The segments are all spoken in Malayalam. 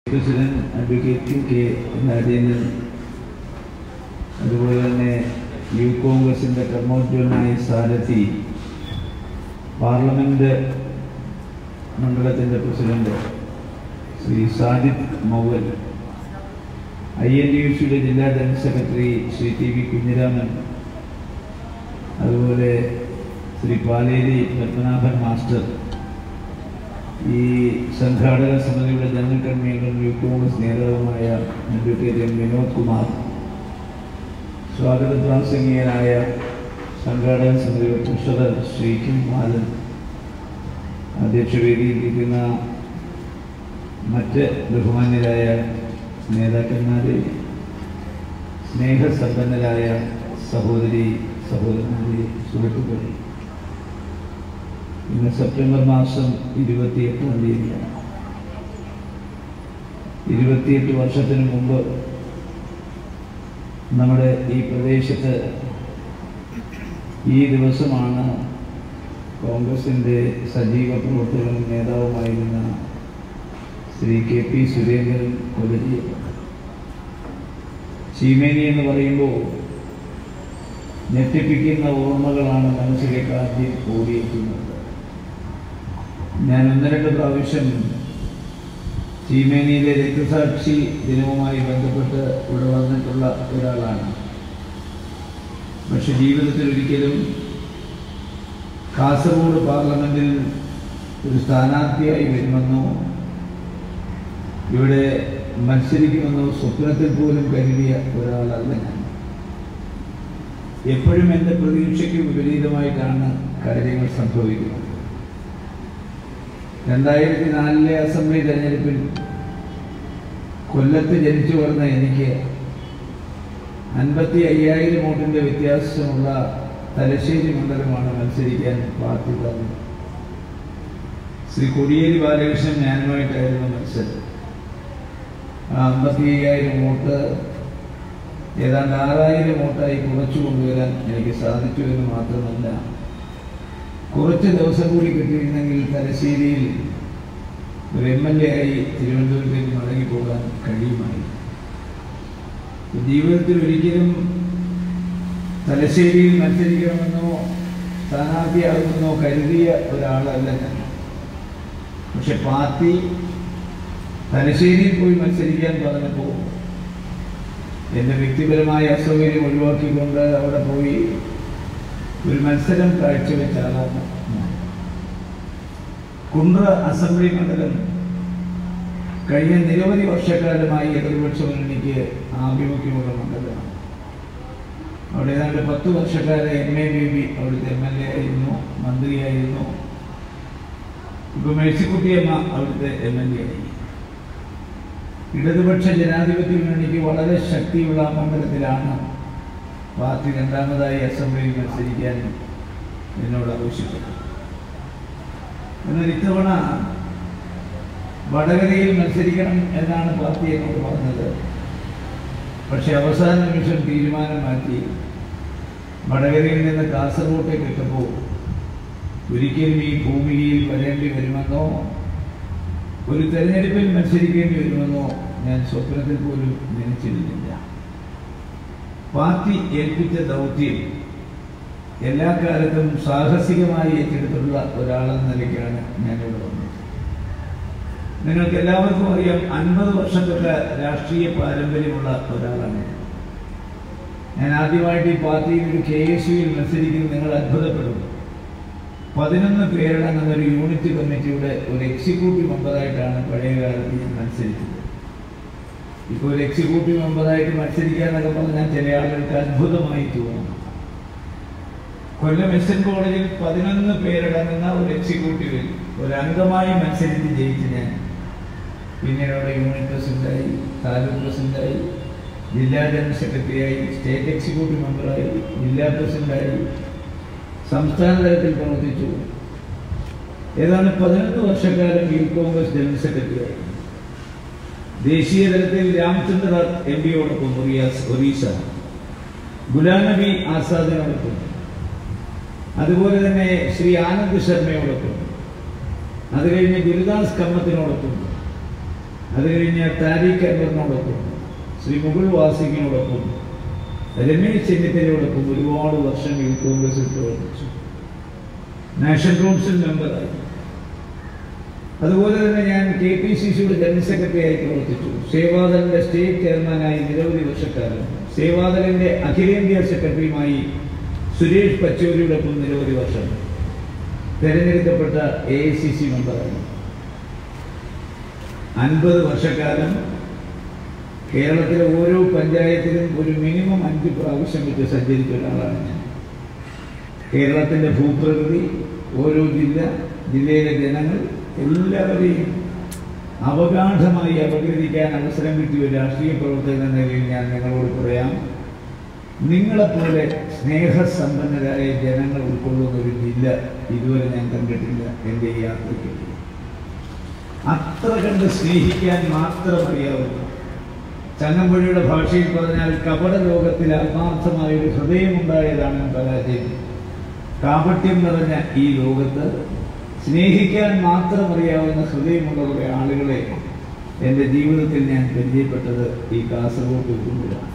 പ്രസിഡന്റ് അഡ്വക്കേറ്റ് കെ രാജേന്ദ്രൻ അതുപോലെ തന്നെ യൂത്ത് കോൺഗ്രസിൻ്റെ കർമ്മോദ്യോനായ സാരഥി പാർലമെൻറ്റ് മണ്ഡലത്തിൻ്റെ president Shri Sajid Mouval I N D U സിയുടെ ജില്ലാ general secretary Shri T V Kunhiraman അതുപോലെ ശ്രീ പാലേരി പത്മനാഭൻ മാസ്റ്റർ ഈ സംഘാടക സമിതിയുടെ ജനറൽ കൺവീനറും യൂത്ത് കോൺഗ്രസ് നേതാവുമായ അഡ്വക്കേറ്റ് എം വിനോദ് കുമാർ സ്വാഗത പ്രാസംഗികനായ സംഘാടക സമിതിയുടെ ട്രഷറർ ശ്രീ കിം ബാലൻ അധ്യക്ഷവേദിയിലിരിക്കുന്ന മറ്റ് ബഹുമാന്യരായ നേതാക്കന്മാരെ സ്നേഹസമ്പന്നരായ സഹോദരി സഹോദരന്മാരെ സുഹൃത്തുക്കളെ ഇന്ന് സെപ്റ്റംബർ മാസം ഇരുപത്തിയെട്ടാം തീയതിയാണ് ഇരുപത്തിയെട്ട് വർഷത്തിന് മുമ്പ് നമ്മുടെ ഈ പ്രദേശത്ത് ഈ ദിവസമാണ് കോൺഗ്രസിൻ്റെ സജീവ പ്രവർത്തകനും നേതാവുമായിരുന്ന ശ്രീ കെ പി സുരേന്ദ്രൻ കൊല ചെയ്യപ്പെട്ടത് ചീമേനി എന്ന് പറയുമ്പോൾ ഞെട്ടിപ്പിക്കുന്ന ഓർമ്മകളാണ് മനസ്സിലേക്ക് ആദ്യം ഓടിയെത്തുന്നത് ഞാൻ ഒന്ന് രണ്ട് പ്രാവശ്യം ചീമേനിയിലെ രക്തസാക്ഷി ദിനവുമായി ബന്ധപ്പെട്ട് ഇവിടെ വന്നിട്ടുള്ള ഒരാളാണ് പക്ഷെ ജീവിതത്തിൽ ഒരിക്കലും കാസർഗോഡ് പാർലമെന്റിൽ ഒരു സ്ഥാനാർത്ഥിയായി വരുമെന്നോ ഇവിടെ മത്സരിക്കുമെന്നോ സ്വപ്നത്തിൽ പോലും കരുതിയ ഒരാളല്ല ഞാൻ എപ്പോഴും എൻ്റെ പ്രതീക്ഷയ്ക്ക് വിപരീതമായിട്ടാണ് കാര്യങ്ങൾ സംഭവിക്കുന്നത് രണ്ടായിരത്തി നാലിലെ അസംബ്ലി തെരഞ്ഞെടുപ്പിൽ കൊല്ലത്ത് ജനിച്ചു വളർന്ന എനിക്ക് അൻപത്തി അയ്യായിരം വോട്ടിൻ്റെ വ്യത്യാസമുള്ള തലശ്ശേരി മണ്ഡലമാണ് മത്സരിക്കാൻ പാർട്ടി തന്നത് ശ്രീ കൊടിയേരി ബാലകൃഷ്ണൻ ഞാനുമായിട്ടായിരുന്നു മത്സരം ആ അമ്പത്തി അയ്യായിരം വോട്ട് ഏതാണ്ട് ആറായിരം വോട്ടായി കുറച്ചു കൊണ്ടുവരാൻ എനിക്ക് സാധിച്ചു എന്ന് മാത്രമല്ല കുറച്ച് ദിവസം കൂടി കിട്ടിയിരുന്നെങ്കിൽ തലശ്ശേരിയിൽ ഒരു എം എൽ എ ആയി തിരുവനന്തപുരത്തേക്ക് മടങ്ങിപ്പോകാൻ കഴിയുമായി ജീവിതത്തിൽ ഒരിക്കലും തലശ്ശേരിയിൽ മത്സരിക്കണമെന്നോ സ്ഥാനാർത്ഥിയാകുമെന്നോ കരുതിയ ഒരാളല്ല ഞാൻ പക്ഷെ പാർട്ടി തലശ്ശേരിയിൽ പോയി മത്സരിക്കാൻ പറഞ്ഞപ്പോൾ എൻ്റെ വ്യക്തിപരമായ അസൗകര്യം ഒഴിവാക്കിക്കൊണ്ട് അവിടെ പോയി ഒരു മത്സരം കാഴ്ചവെച്ച ആളാണ് ഞാൻ. കുണ്ട്ര അസംബ്ലി മണ്ഡലം കഴിഞ്ഞ നിരവധി വർഷക്കാലമായി ഇടതുപക്ഷ മുന്നണിക്ക് ആഭിമുഖ്യമുള്ള മണ്ഡലമാണ് അവിടെ ഏതാണ്ട് പത്ത് വർഷക്കാലം എം എ ബേബി അവിടുത്തെ എം എൽ എ ആയിരുന്നു മന്ത്രിയായിരുന്നു ഇപ്പൊ മേഴ്സിക്കുട്ടിയമ്മ അവിടുത്തെ എം എൽ എ ആയി ഇടതുപക്ഷ ജനാധിപത്യ മുന്നണിക്ക് വളരെ ശക്തിയുള്ള ആ മണ്ഡലത്തിലാണ് പാർട്ടി രണ്ടാമതായി അസംബ്ലിയിൽ മത്സരിക്കാൻ എന്നോട് ആവശ്യപ്പെട്ടു എന്നാൽ ഇത്തവണ വടകരയിൽ മത്സരിക്കണം എന്നാണ് പാർട്ടി എന്നോട് പറഞ്ഞത് പക്ഷെ അവസാന നിമിഷം തീരുമാനം മാറ്റി വടകരയിൽ നിന്ന് കാസർഗോട്ടേക്ക് എത്തുമ്പോൾ ഒരിക്കലും ഈ ഭൂമികയിൽ വരേണ്ടി വരുമെന്നോ ഒരു തെരഞ്ഞെടുപ്പിൽ മത്സരിക്കേണ്ടി വരുമെന്നോ ഞാൻ സ്വപ്നത്തിൽ പോലും നനച്ചിരുന്നില്ല പാർട്ടി ഏൽപ്പിച്ച ദൗത്യം എല്ലാ കാലത്തും സാഹസികമായി ഏറ്റെടുത്തുള്ള ഒരാളെന്ന നിലയ്ക്കാണ് ഞാനിവിടെ വന്നത് നിങ്ങൾക്ക് എല്ലാവർക്കും അറിയാം അൻപത് വർഷത്തൊക്കെ രാഷ്ട്രീയ പാരമ്പര്യമുള്ള ഒരാളാണ് ഞാൻ. ഞാൻ ആദ്യമായിട്ട് ഈ പാർട്ടിയിൽ ഒരു കെ എസ് യുവിൽ മത്സരിക്കുന്നത് നിങ്ങൾ അത്ഭുതപ്പെടും പതിനൊന്ന് പേരടങ്ങുന്ന ഒരു യൂണിറ്റ് കമ്മിറ്റിയുടെ ഒരു എക്സിക്യൂട്ടീവ് മെമ്പറായിട്ടാണ് പഴയ കാലത്ത് ഞാൻ മത്സരിച്ചത് ഇപ്പോൾ ഒരു എക്സിക്യൂട്ടീവ് മെമ്പറായിട്ട് മത്സരിക്കാന്നൊക്കെ പറഞ്ഞാൽ ചില ആളുകൾക്ക് അത്ഭുതമായി തോന്നുന്നു കൊല്ലം എസ് എൻ കോളേജിൽ പതിനൊന്ന് പേരടങ്ങുന്ന ഒരു എക്സിക്യൂട്ടീവിൽ ഒരു അംഗമായി മത്സരിച്ച് ജയിച്ച് ഞാൻ പിന്നീട് അവിടെ യൂണിറ്റ് പ്രസിഡന്റായി താലൂക്ക് പ്രസിഡന്റായി ജില്ലാ ജനറൽ സെക്രട്ടറിയായി സ്റ്റേറ്റ് എക്സിക്യൂട്ടീവ് മെമ്പറായി ജില്ലാ പ്രസിഡന്റായി സംസ്ഥാന തലത്തിൽ പ്രവർത്തിച്ചു ഏതാണ്ട് പതിനൊന്ന് വർഷക്കാലം യൂത്ത് കോൺഗ്രസ് ജനറൽ സെക്രട്ടറിയായി ദേശീയ തലത്തിൽ രാമചന്ദ്ര എം പിയോടൊപ്പം ഒറിയാസ് ഒറീസ ഗുലാം നബി ആസാദിനോടൊപ്പം അതുപോലെ തന്നെ ശ്രീ ആനന്ദ് ശർമ്മയോടൊപ്പം അത് കഴിഞ്ഞ് ഗുരുദാസ് കമ്മത്തിനോടൊപ്പം അത് കഴിഞ്ഞ് താരിഖ് അൻവറിനോടൊപ്പം ശ്രീ മുകുൾ വാസിങ്ങിനോടൊപ്പം രമേശ് ചെന്നിത്തലയോടൊപ്പം ഒരുപാട് വർഷങ്ങൾ കോൺഗ്രസിൽ പ്രവർത്തിച്ചു നാഷണൽ കൗൺസിൽ മെമ്പറായി അതുപോലെ തന്നെ ഞാൻ കെ പി സി സിയുടെ ജനറൽ സെക്രട്ടറി ആയി പ്രവർത്തിച്ചു സേവാദലിന്റെ സ്റ്റേറ്റ് ചെയർമാനായി നിരവധി വർഷക്കാലം സേവാദലിന്റെ അഖിലേന്ത്യാ സെക്രട്ടറിയുമായി സുരേഷ് പച്ചൂരിയോടൊപ്പം നിരവധി വർഷം തെരഞ്ഞെടുക്കപ്പെട്ട എ ഐ സി സി മെമ്പറായി അൻപത് വർഷക്കാലം കേരളത്തിലെ ഓരോ പഞ്ചായത്തിലും ഒരു മിനിമം അഞ്ച് പ്രാവശ്യം വെച്ച് സഞ്ചരിച്ച ഒരാളാണ് ഞാൻ കേരളത്തിൻ്റെ ഭൂപ്രകൃതി ഓരോ ജില്ല ജില്ലയിലെ ജനങ്ങൾ എല്ലാവരെയും അവഗാഠമായി അപഗ്രഥിക്കാൻ അവസരം കിട്ടിയ ഒരു രാഷ്ട്രീയ പ്രവർത്തകൻ എന്ന നിലയിൽ ഞാൻ നിങ്ങളോട് പറയാം നിങ്ങളെപ്പോലെ സ്നേഹസമ്പന്നരായ ജനങ്ങൾ ഉൾക്കൊള്ളുന്ന ഒരു ജില്ല ഇതുവരെ ഞാൻ കണ്ടിട്ടില്ല എൻ്റെ ഈ യാത്രയ്ക്ക് അത്ര കണ്ട് സ്നേഹിക്കാൻ മാത്രം അറിയാവുന്ന ചങ്ങമ്പുഴയുടെ ഭാഷയിൽ പറഞ്ഞാൽ കപട ലോകത്തിൽ ആത്മാർത്ഥമായ ഒരു ഹൃദയമുണ്ടായതാണ് പരാജയം കാപട്യം നിറഞ്ഞ ഈ ലോകത്ത് സ്നേഹിക്കാൻ മാത്രം അറിയാവുന്ന ഹൃദയമുള്ള കുറേ ആളുകളെ എൻ്റെ ജീവിതത്തിൽ ഞാൻ പരിചയപ്പെട്ടത് ഈ കാസർഗോഡ് എത്തുമ്പോഴാണ്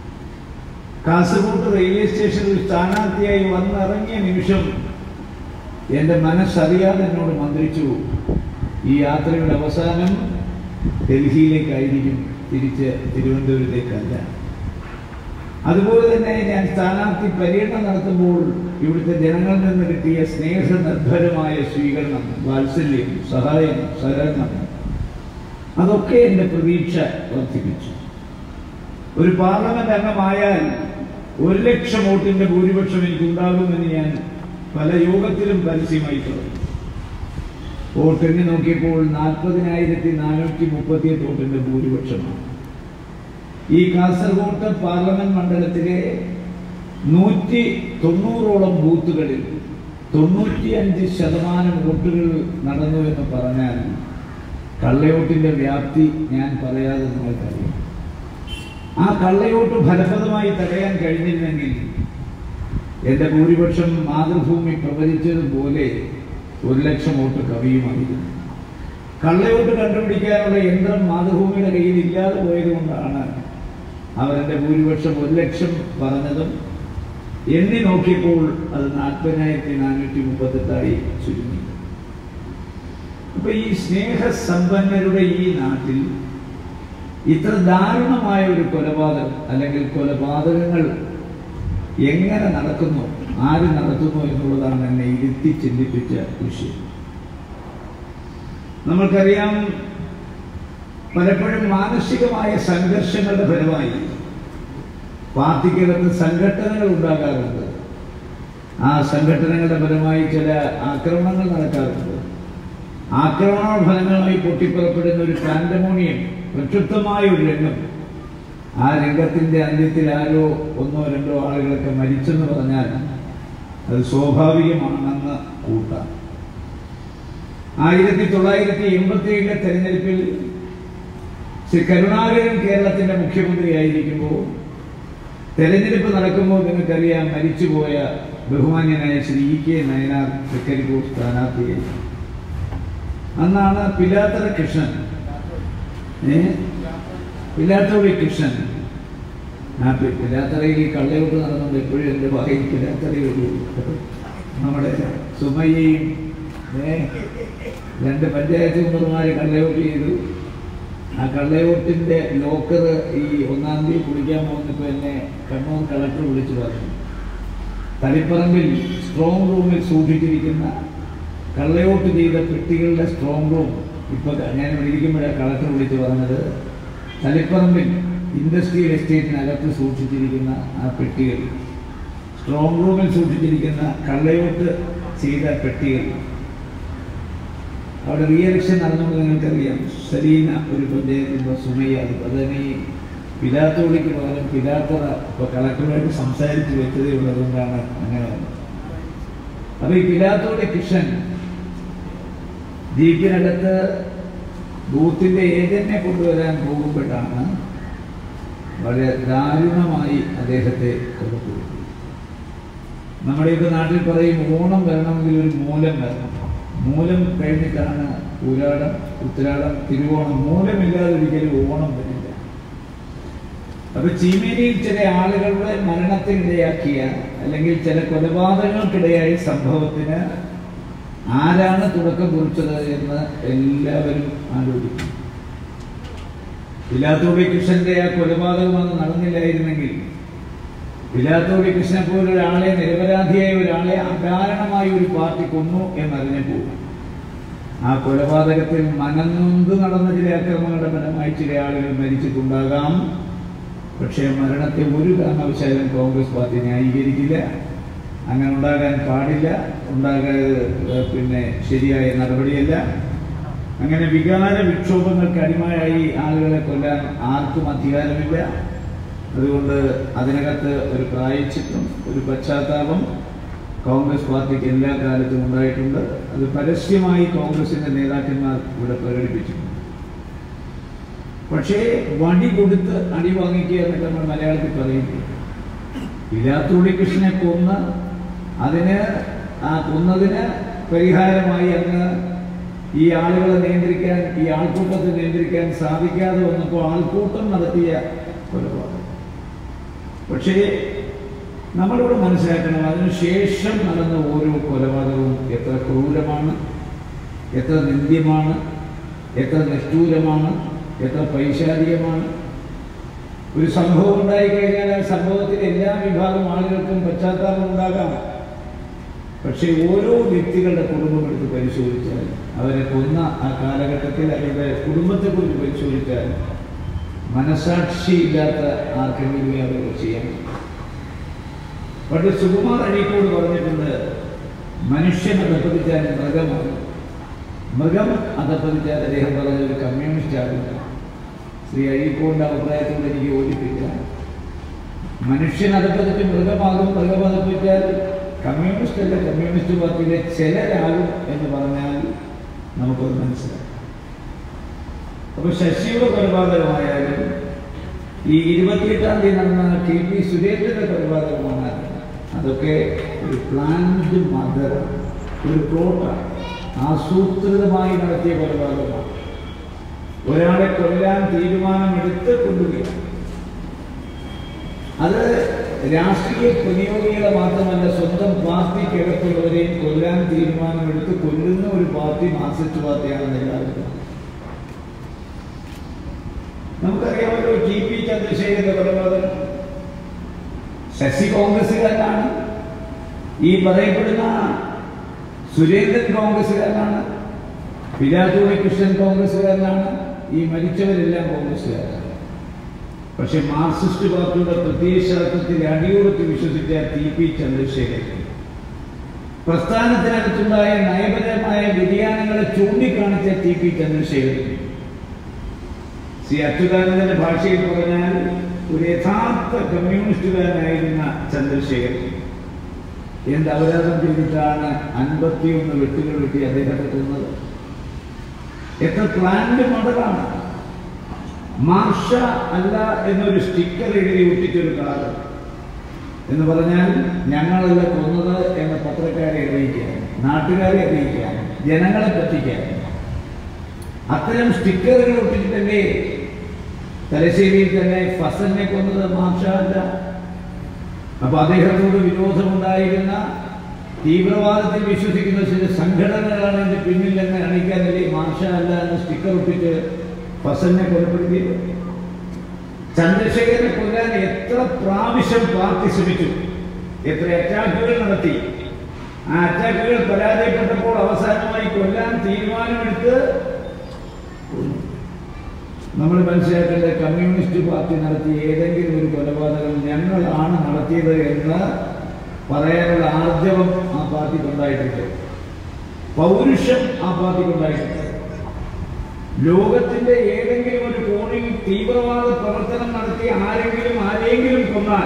കാസർഗോഡ് റെയിൽവേ സ്റ്റേഷനിൽ സ്ഥാനാർത്ഥിയായി വന്നിറങ്ങിയ നിമിഷം എൻ്റെ മനസ്സറിയാതെ എന്നോട് മന്ത്രിച്ചു ഈ യാത്രയുടെ അവസാനം ഡൽഹിയിലേക്കായിരിക്കും തിരിച്ച് തിരുവനന്തപുരത്തേക്കല്ല അതുപോലെ തന്നെ ഞാൻ സ്ഥാനാർത്ഥി പര്യടനം നടത്തുമ്പോൾ ഇവിടുത്തെ ജനങ്ങളിൽ നിന്ന് കിട്ടിയ സ്നേഹനിർഭരമായ സ്വീകരണം വാത്സല്യം സഹായം സഹകരണം അതൊക്കെ എൻ്റെ പ്രതീക്ഷ വർദ്ധിപ്പിച്ചു ഒരു പാർലമെന്റ് അംഗമായാൽ ഒരു ലക്ഷം വോട്ടിന്റെ ഭൂരിപക്ഷം എനിക്ക് ഉണ്ടാകുമെന്ന് ഞാൻ പല യോഗത്തിലും പരസ്യമായി പറഞ്ഞു വോട്ടെണ്ണി നോക്കിയപ്പോൾ നാൽപ്പതിനായിരത്തി നാനൂറ്റി മുപ്പത്തിയെട്ട് വോട്ടിന്റെ ഭൂരിപക്ഷമാണ് ഈ കാസർഗോഡ് പാർലമെന്റ് മണ്ഡലത്തിലെ നൂറ്റി തൊണ്ണൂറോളം ബൂത്തുകളിൽ തൊണ്ണൂറ്റിയഞ്ച് ശതമാനം വോട്ടുകൾ നടന്നു എന്ന് പറഞ്ഞാൽ കള്ളയോട്ടിന്റെ വ്യാപ്തി ഞാൻ പറയാതെ നിങ്ങൾക്കറിയാം ആ കള്ളയോട്ട് ഫലപ്രദമായി തടയാൻ കഴിഞ്ഞിരുന്നെങ്കിൽ എന്റെ ഭൂരിപക്ഷം മാതൃഭൂമി പ്രവചിച്ചതുപോലെ ഒരു ലക്ഷം വോട്ട് കവിയുമായിരുന്നു കള്ളയോട്ട് കണ്ടുപിടിക്കാനുള്ള യന്ത്രം മാതൃഭൂമിയുടെ കയ്യിൽ ഇല്ലാതെ പോയത് കൊണ്ടാണ് അവരുടെ ഭൂരിപക്ഷം ഒരു ലക്ഷം പറഞ്ഞതും എണ്ണി നോക്കിയപ്പോൾ അത് നാൽപ്പതിനായിരത്തി നാനൂറ്റി മുപ്പത്തെട്ടായി ചുരുങ്ങി അപ്പൊ ഈ സ്നേഹസമ്പന്നരുടെ ഈ നാട്ടിൽ ഇത്ര ദാരുണമായ ഒരു കൊലപാതകം അല്ലെങ്കിൽ കൊലപാതകങ്ങൾ എങ്ങനെ നടക്കുന്നു ആര് നടത്തുന്നു എന്നുള്ളതാണ് എന്നെ ഇരുത്തി ചിന്തിപ്പിച്ച വിഷയം നമ്മൾക്കറിയാം പലപ്പോഴും മാനസികമായ സംഘർഷങ്ങളുടെ ഫലമായി പാർട്ടിക്കകത്ത് സംഘടനകൾ ഉണ്ടാകാറുണ്ട് ആ സംഘടനകളുടെ ഫലമായി ചില ആക്രമണങ്ങൾ നടക്കാറുണ്ട് ആക്രമണ ഫലങ്ങളായി പൊട്ടിപ്പുറപ്പെടുന്ന ഒരു പാൻഡമോണിയം പ്രക്ഷുബ്ധമായ ഒരു രംഗം ആ രംഗത്തിന്റെ അന്ത്യത്തിൽ ആരോ ഒന്നോ രണ്ടോ ആളുകളൊക്കെ മരിച്ചെന്ന് പറഞ്ഞാൽ അത് സ്വാഭാവികമാണെന്ന് കൂട്ടാം ആയിരത്തി തൊള്ളായിരത്തി എൺപത്തി ഏഴിലെ തെരഞ്ഞെടുപ്പിൽ ശ്രീ കരുണാകരൻ കേരളത്തിന്റെ മുഖ്യമന്ത്രിയായിരിക്കുമ്പോൾ തെരഞ്ഞെടുപ്പ് നടക്കുമ്പോൾ നിങ്ങൾക്കറിയാം മരിച്ചുപോയ ബഹുമാന്യനായ ശ്രീ ഇ കെ നയനാർ തൃക്കരിപ്പൂർ സ്ഥാനാർത്ഥിയായി അന്നാണ് പിലാത്തറ കൃഷ്ണൻ ഏ പിലാത്തോളി കൃഷ്ണൻ ആ പി- പിലാത്തറയിൽ ഈ കള്ളയോട്ട് നടന്നത് എപ്പോഴും എൻ്റെ ഭാഗയിൽ പിലാത്തറയിൽ ഒരു നമ്മുടെ സുമയ്യയും ഏ രണ്ട് പഞ്ചായത്ത് മെമ്പർമാരെ കള്ളയോട്ട് ചെയ്തു ആ കള്ളയോട്ടിന്റെ ലോക്കർ ഈ ഒന്നാം തീയതി കുടിക്കാൻ പോകുന്നപ്പോൾ എന്നെ കണ്ണൂർ കളക്ടർ വിളിച്ചു പറഞ്ഞു തളിപ്പറമ്പിൽ സ്ട്രോങ് റൂമിൽ സൂക്ഷിച്ചിരിക്കുന്ന കള്ളയോട്ട് ചെയ്ത പെട്ടികളുടെ സ്ട്രോങ് റൂം ഇപ്പൊ ഞാൻ ഇവിടെ ഇരിക്കുമ്പോഴാണ് കളക്ടർ വിളിച്ച് പറഞ്ഞത് തളിപ്പറമ്പിൽ ഇൻഡസ്ട്രിയൽ എസ്റ്റേറ്റിനകത്ത് സൂക്ഷിച്ചിരിക്കുന്ന ആ പെട്ടികൾ സ്ട്രോങ് റൂമിൽ സൂക്ഷിച്ചിരിക്കുന്ന കള്ളയോട്ട് ചെയ്ത പെട്ടികൾ അവിടെ റീ ഇലക്ഷൻ നടന്നുകൊണ്ട് നിങ്ങൾക്കറിയാം സലീന ഒരു പഞ്ചായത്തിൻ്റെ സുമയ്യ അത് അതിന് ഈ പിലാത്തോളിക്ക് പകരം പിലാത്തറ ഇപ്പൊ കളക്ടറുമായിട്ട് സംസാരിച്ച് വെച്ചതേ ഉള്ളതുകൊണ്ടാണ് അങ്ങനെ വന്നത് അപ്പൊ ഈ പിലാത്തോളി കൃഷ്ണൻ ജീപ്പിനകത്ത് ബൂത്തിന്റെ ഏജന്റിനെ കൊണ്ടുവരാൻ പോകുമ്പോഴാണ് വളരെ ദാരുണമായി അദ്ദേഹത്തെ കൊലപ്പെടുത്തി നമ്മുടെയൊക്കെ നാട്ടിൽ പറയും ഓണം വരണമെങ്കിൽ ഒരു മൂലം വരണം മൂലം കഴിഞ്ഞിട്ടാണ് പൂരാടം ഉത്തരാടം തിരുവോണം മൂലമില്ലാതെ ഒരിക്കലും ഓണം വരില്ല അപ്പൊ ചീമേനിയിൽ ചില ആളുകളുടെ മരണത്തിനിടയാക്കിയ അല്ലെങ്കിൽ ചില കൊലപാതകങ്ങൾക്കിടയായ സംഭവത്തിന് ആരാണ് തുടക്കം കുറിച്ചത് എന്ന് എല്ലാവരും ആലോചിക്കും പിലാത്തോടി കൃഷ്ണന്റെ ആ കൊലപാതകം അന്ന് നടന്നില്ലായിരുന്നെങ്കിൽ പിലാത്തോടി കൃഷ്ണനെ പോലെ ഒരാളെ നിരപരാധിയായ ഒരാളെ അകാരണമായി ഒരു പാർട്ടി കൊന്നു എന്നറിഞ്ഞപ്പോൾ ആ കൊലപാതകത്തിൽ മനംനൊന്ത് നടന്ന ചില അക്രമങ്ങളുടെ ഫലമായി ചില ആളുകൾ മരിച്ചിട്ടുണ്ടാകാം പക്ഷേ മരണത്തെ ഒരു കാരണവശാലും കോൺഗ്രസ് പാർട്ടി ന്യായീകരിക്കില്ല അങ്ങനെ ഉണ്ടാകാൻ പാടില്ല ഉണ്ടാകാൻ ഏഹ്, പിന്നെ ശരിയായ നടപടിയല്ല അങ്ങനെ വികാര വിക്ഷോഭങ്ങൾക്ക് അടിമയായി ആളുകളെ കൊല്ലാൻ ആർക്കും അധികാരമില്ല അതുകൊണ്ട് അതിനകത്ത് ഒരു പ്രായച്ചിത്വം ഒരു പശ്ചാത്താപം കോൺഗ്രസ് പാർട്ടിക്ക് എല്ലാ കാലത്തും ഉണ്ടായിട്ടുണ്ട് അത് പരസ്യമായി കോൺഗ്രസിന്റെ നേതാക്കന്മാർ ഇവിടെ പ്രകടിപ്പിച്ചിട്ടുണ്ട് പക്ഷേ വടി കൊടുത്ത് അടി വാങ്ങിക്കുക എന്നൊക്കെ നമ്മൾ മലയാളത്തിൽ പറയുന്നു ഇലാത്തുള്ളി കൃഷ്ണനെ കൊന്ന് അതിന് ആ കൊന്നതിന് പരിഹാരമായി അങ്ങ് ഈ ആളുകളെ നിയന്ത്രിക്കാൻ ഈ ആൾക്കൂട്ടത്തെ നിയന്ത്രിക്കാൻ സാധിക്കാതെ വന്നപ്പോൾ ആൾക്കൂട്ടം നടത്തിയ കൊലപാതകം പക്ഷേ നമ്മളിവിടെ മനസ്സിലാക്കണം അതിനുശേഷം നടന്ന ഓരോ കൊലപാതകവും എത്ര ക്രൂരമാണ് എത്ര നിന്ദ്യമാണ് എത്ര നിഷ്ഠൂരമാണ് എത്ര പൈശാചികമാണ് ഒരു സംഭവം ഉണ്ടായി കഴിഞ്ഞാൽ ആ സംഭവത്തിൽ എല്ലാ വിഭാഗം ആളുകൾക്കും പശ്ചാത്താപം ഉണ്ടാകാം പക്ഷേ ഓരോ വ്യക്തികളുടെ കുടുംബം എടുത്ത് പരിശോധിച്ചാൽ അവരെ കൊന്ന ആ കാലഘട്ടത്തിൽ അവരുടെ കുടുംബത്തെക്കുറിച്ച് പരിശോധിച്ചാൽ മനസാക്ഷിയില്ലാത്ത ആർക്കെങ്കിലും അവർക്ക് ചെയ്യാൻ പറ്റും. പണ്ട് സുകുമാർ അഴീക്കോട് പറഞ്ഞിട്ടുണ്ട് മനുഷ്യൻ അധപ്പതിച്ചാൽ മൃഗമാണ് മൃഗം അധപ്പതിച്ചാൽ അദ്ദേഹം പറഞ്ഞ ഒരു കമ്മ്യൂണിസ്റ്റ് ആകില്ല ശ്രീ അഴീക്കോടിന്റെ അഭിപ്രായത്തോട് എനിക്ക് യോജിപ്പില്ല മനുഷ്യൻ അധപ്പതിച്ച് മൃഗമാകും മൃഗം അധപ്പിച്ചാൽ കമ്മ്യൂണിസ്റ്റ് അല്ല കമ്മ്യൂണിസ്റ്റ് പാർട്ടിയിലെ ചിലരാകും എന്ന് പറഞ്ഞാൽ നമുക്കത് മനസ്സിലാക്കാം അപ്പൊ ശശിയുടെ കൊലപാതകമായാലും ഈ ഇരുപത്തിയെട്ടാം തീയതി നടന്ന കെ പി സുരേന്ദ്രന്റെ കൊലപാതകമാണ് അതൊക്കെ ഒരു പ്ലാൻഡ് മദർ ഒരു പ്ലോട്ടാണ് ആസൂത്രിതമായി നടത്തിയ കൊലപാതകമാണ് ഒരാളെ കൊല്ലാൻ തീരുമാനമെടുത്ത് കൊല്ലുകയാണ് അത് രാഷ്ട്രീയ പ്രതിയോഗികളെ മാത്രമല്ല സ്വന്തം പാർട്ടിക്കകത്തുള്ളവരെയും കൊല്ലാൻ തീരുമാനമെടുത്ത് കൊല്ലുന്ന ഒരു പാർട്ടി മാർക്സിസ്റ്റ് പാർട്ടിയാണെന്ന് എല്ലാവരും കാണും. നമുക്കറിയാമല്ലോ ടി പി ചന്ദ്രശേഖരന്റെ കൊലപാതകം ശശി കോൺഗ്രസ്സുകാരനാണ് ഈ പറയപ്പെടുന്ന സുരേന്ദ്രൻ കോൺഗ്രസ്സുകാരനാണ് പിലാത്തൂരി കൃഷ്ണൻ കോൺഗ്രസ്സുകാരനാണ് ഈ മരിച്ചവരെല്ലാം കോൺഗ്രസ്സുകാരാണ് പക്ഷെ മാർക്സിസ്റ്റ് പാർട്ടിയുടെ പ്രത്യയശാസ്ത്രത്തിൽ അടിയുറച്ച് വിശ്വസിച്ച ടി പി ചന്ദ്രശേഖരൻ പ്രസ്ഥാനത്തിനകത്തുണ്ടായ നയപരമായ വ്യതിയാനങ്ങളെ ചൂണ്ടിക്കാണിച്ച ടി പി ചന്ദ്രശേഖരൻ ശ്രീ അച്യുതാനന്ദന്റെ ഭാഷയിൽ പറഞ്ഞാൽ ഒരു യഥാർത്ഥ കമ്മ്യൂണിസ്റ്റുകാരനായിരുന്ന ചന്ദ്രശേഖരൻ എന്ത് അപരാധം ചെയ്തിട്ടാണ് അൻപത്തിയൊന്ന് വെട്ടുകൾ വെട്ടി അദ്ദേഹത്തെ കൊന്നത് എത്ര പ്ലാന്റ് മടലാണ് മാർഷ അല്ല എന്നൊരു സ്റ്റിക്കർ എഴുതി ഒട്ടിച്ചൊരു കാലം എന്ന് പറഞ്ഞാൽ ഞങ്ങളല്ല കൊന്നത് എന്ന പത്രക്കാരെ അറിയിക്കാൻ നാട്ടുകാരെ അറിയിക്കാൻ ജനങ്ങളെ പറ്റിക്കാൻ അത്തരം സ്റ്റിക്കറുകൾ ഒട്ടിച്ചിട്ടല്ലേ തലശ്ശേരിയിൽ തന്നെ ഫസലിനെ കൊന്നത് മാർഷ അല്ല അപ്പൊ അദ്ദേഹത്തോട് വിരോധമുണ്ടായിരുന്ന തീവ്രവാദത്തിൽ വിശ്വസിക്കുന്ന ചില സംഘടനകളാണ് ഇതിന്റെ പിന്നിൽ എന്ന് കാണിക്കാനല്ലേ മാർഷ അല്ല എന്ന് സ്റ്റിക്കർ ഒട്ടിച്ച് ഫസലിനെ കൊലപ്പെടുത്തിയത് ചന്ദ്രശേഖരനെ കൊല്ലാൻ എത്ര പ്രാവശ്യം പാർട്ടി ശ്രമിച്ചു എത്ര അറ്റാക്കുകൾ നടത്തി ആ അറ്റാക്കുകൾ പരാജയപ്പെട്ടപ്പോൾ അവസാനമായി കൊല്ലാൻ തീരുമാനമെടുത്ത് കൊന്നു. നമ്മൾ മനസ്സിലാക്കേണ്ട കമ്മ്യൂണിസ്റ്റ് പാർട്ടി നടത്തിയ ഏതെങ്കിലും ഒരു കൊലപാതകം ഞങ്ങളാണ് നടത്തിയത് എന്ന് പറയാനുള്ള ആർജവം ആ പാർട്ടിക്കുണ്ടായിട്ടുണ്ട് പൗരുഷം ആ പാർട്ടിക്കുണ്ടായിട്ടുണ്ട് ലോകത്തിന്റെ ഏതെങ്കിലും ഒരു കോണിൽ തീവ്രവാദ പ്രവർത്തനം നടത്തി ആരെങ്കിലും ആരെങ്കിലും കൊന്നാൽ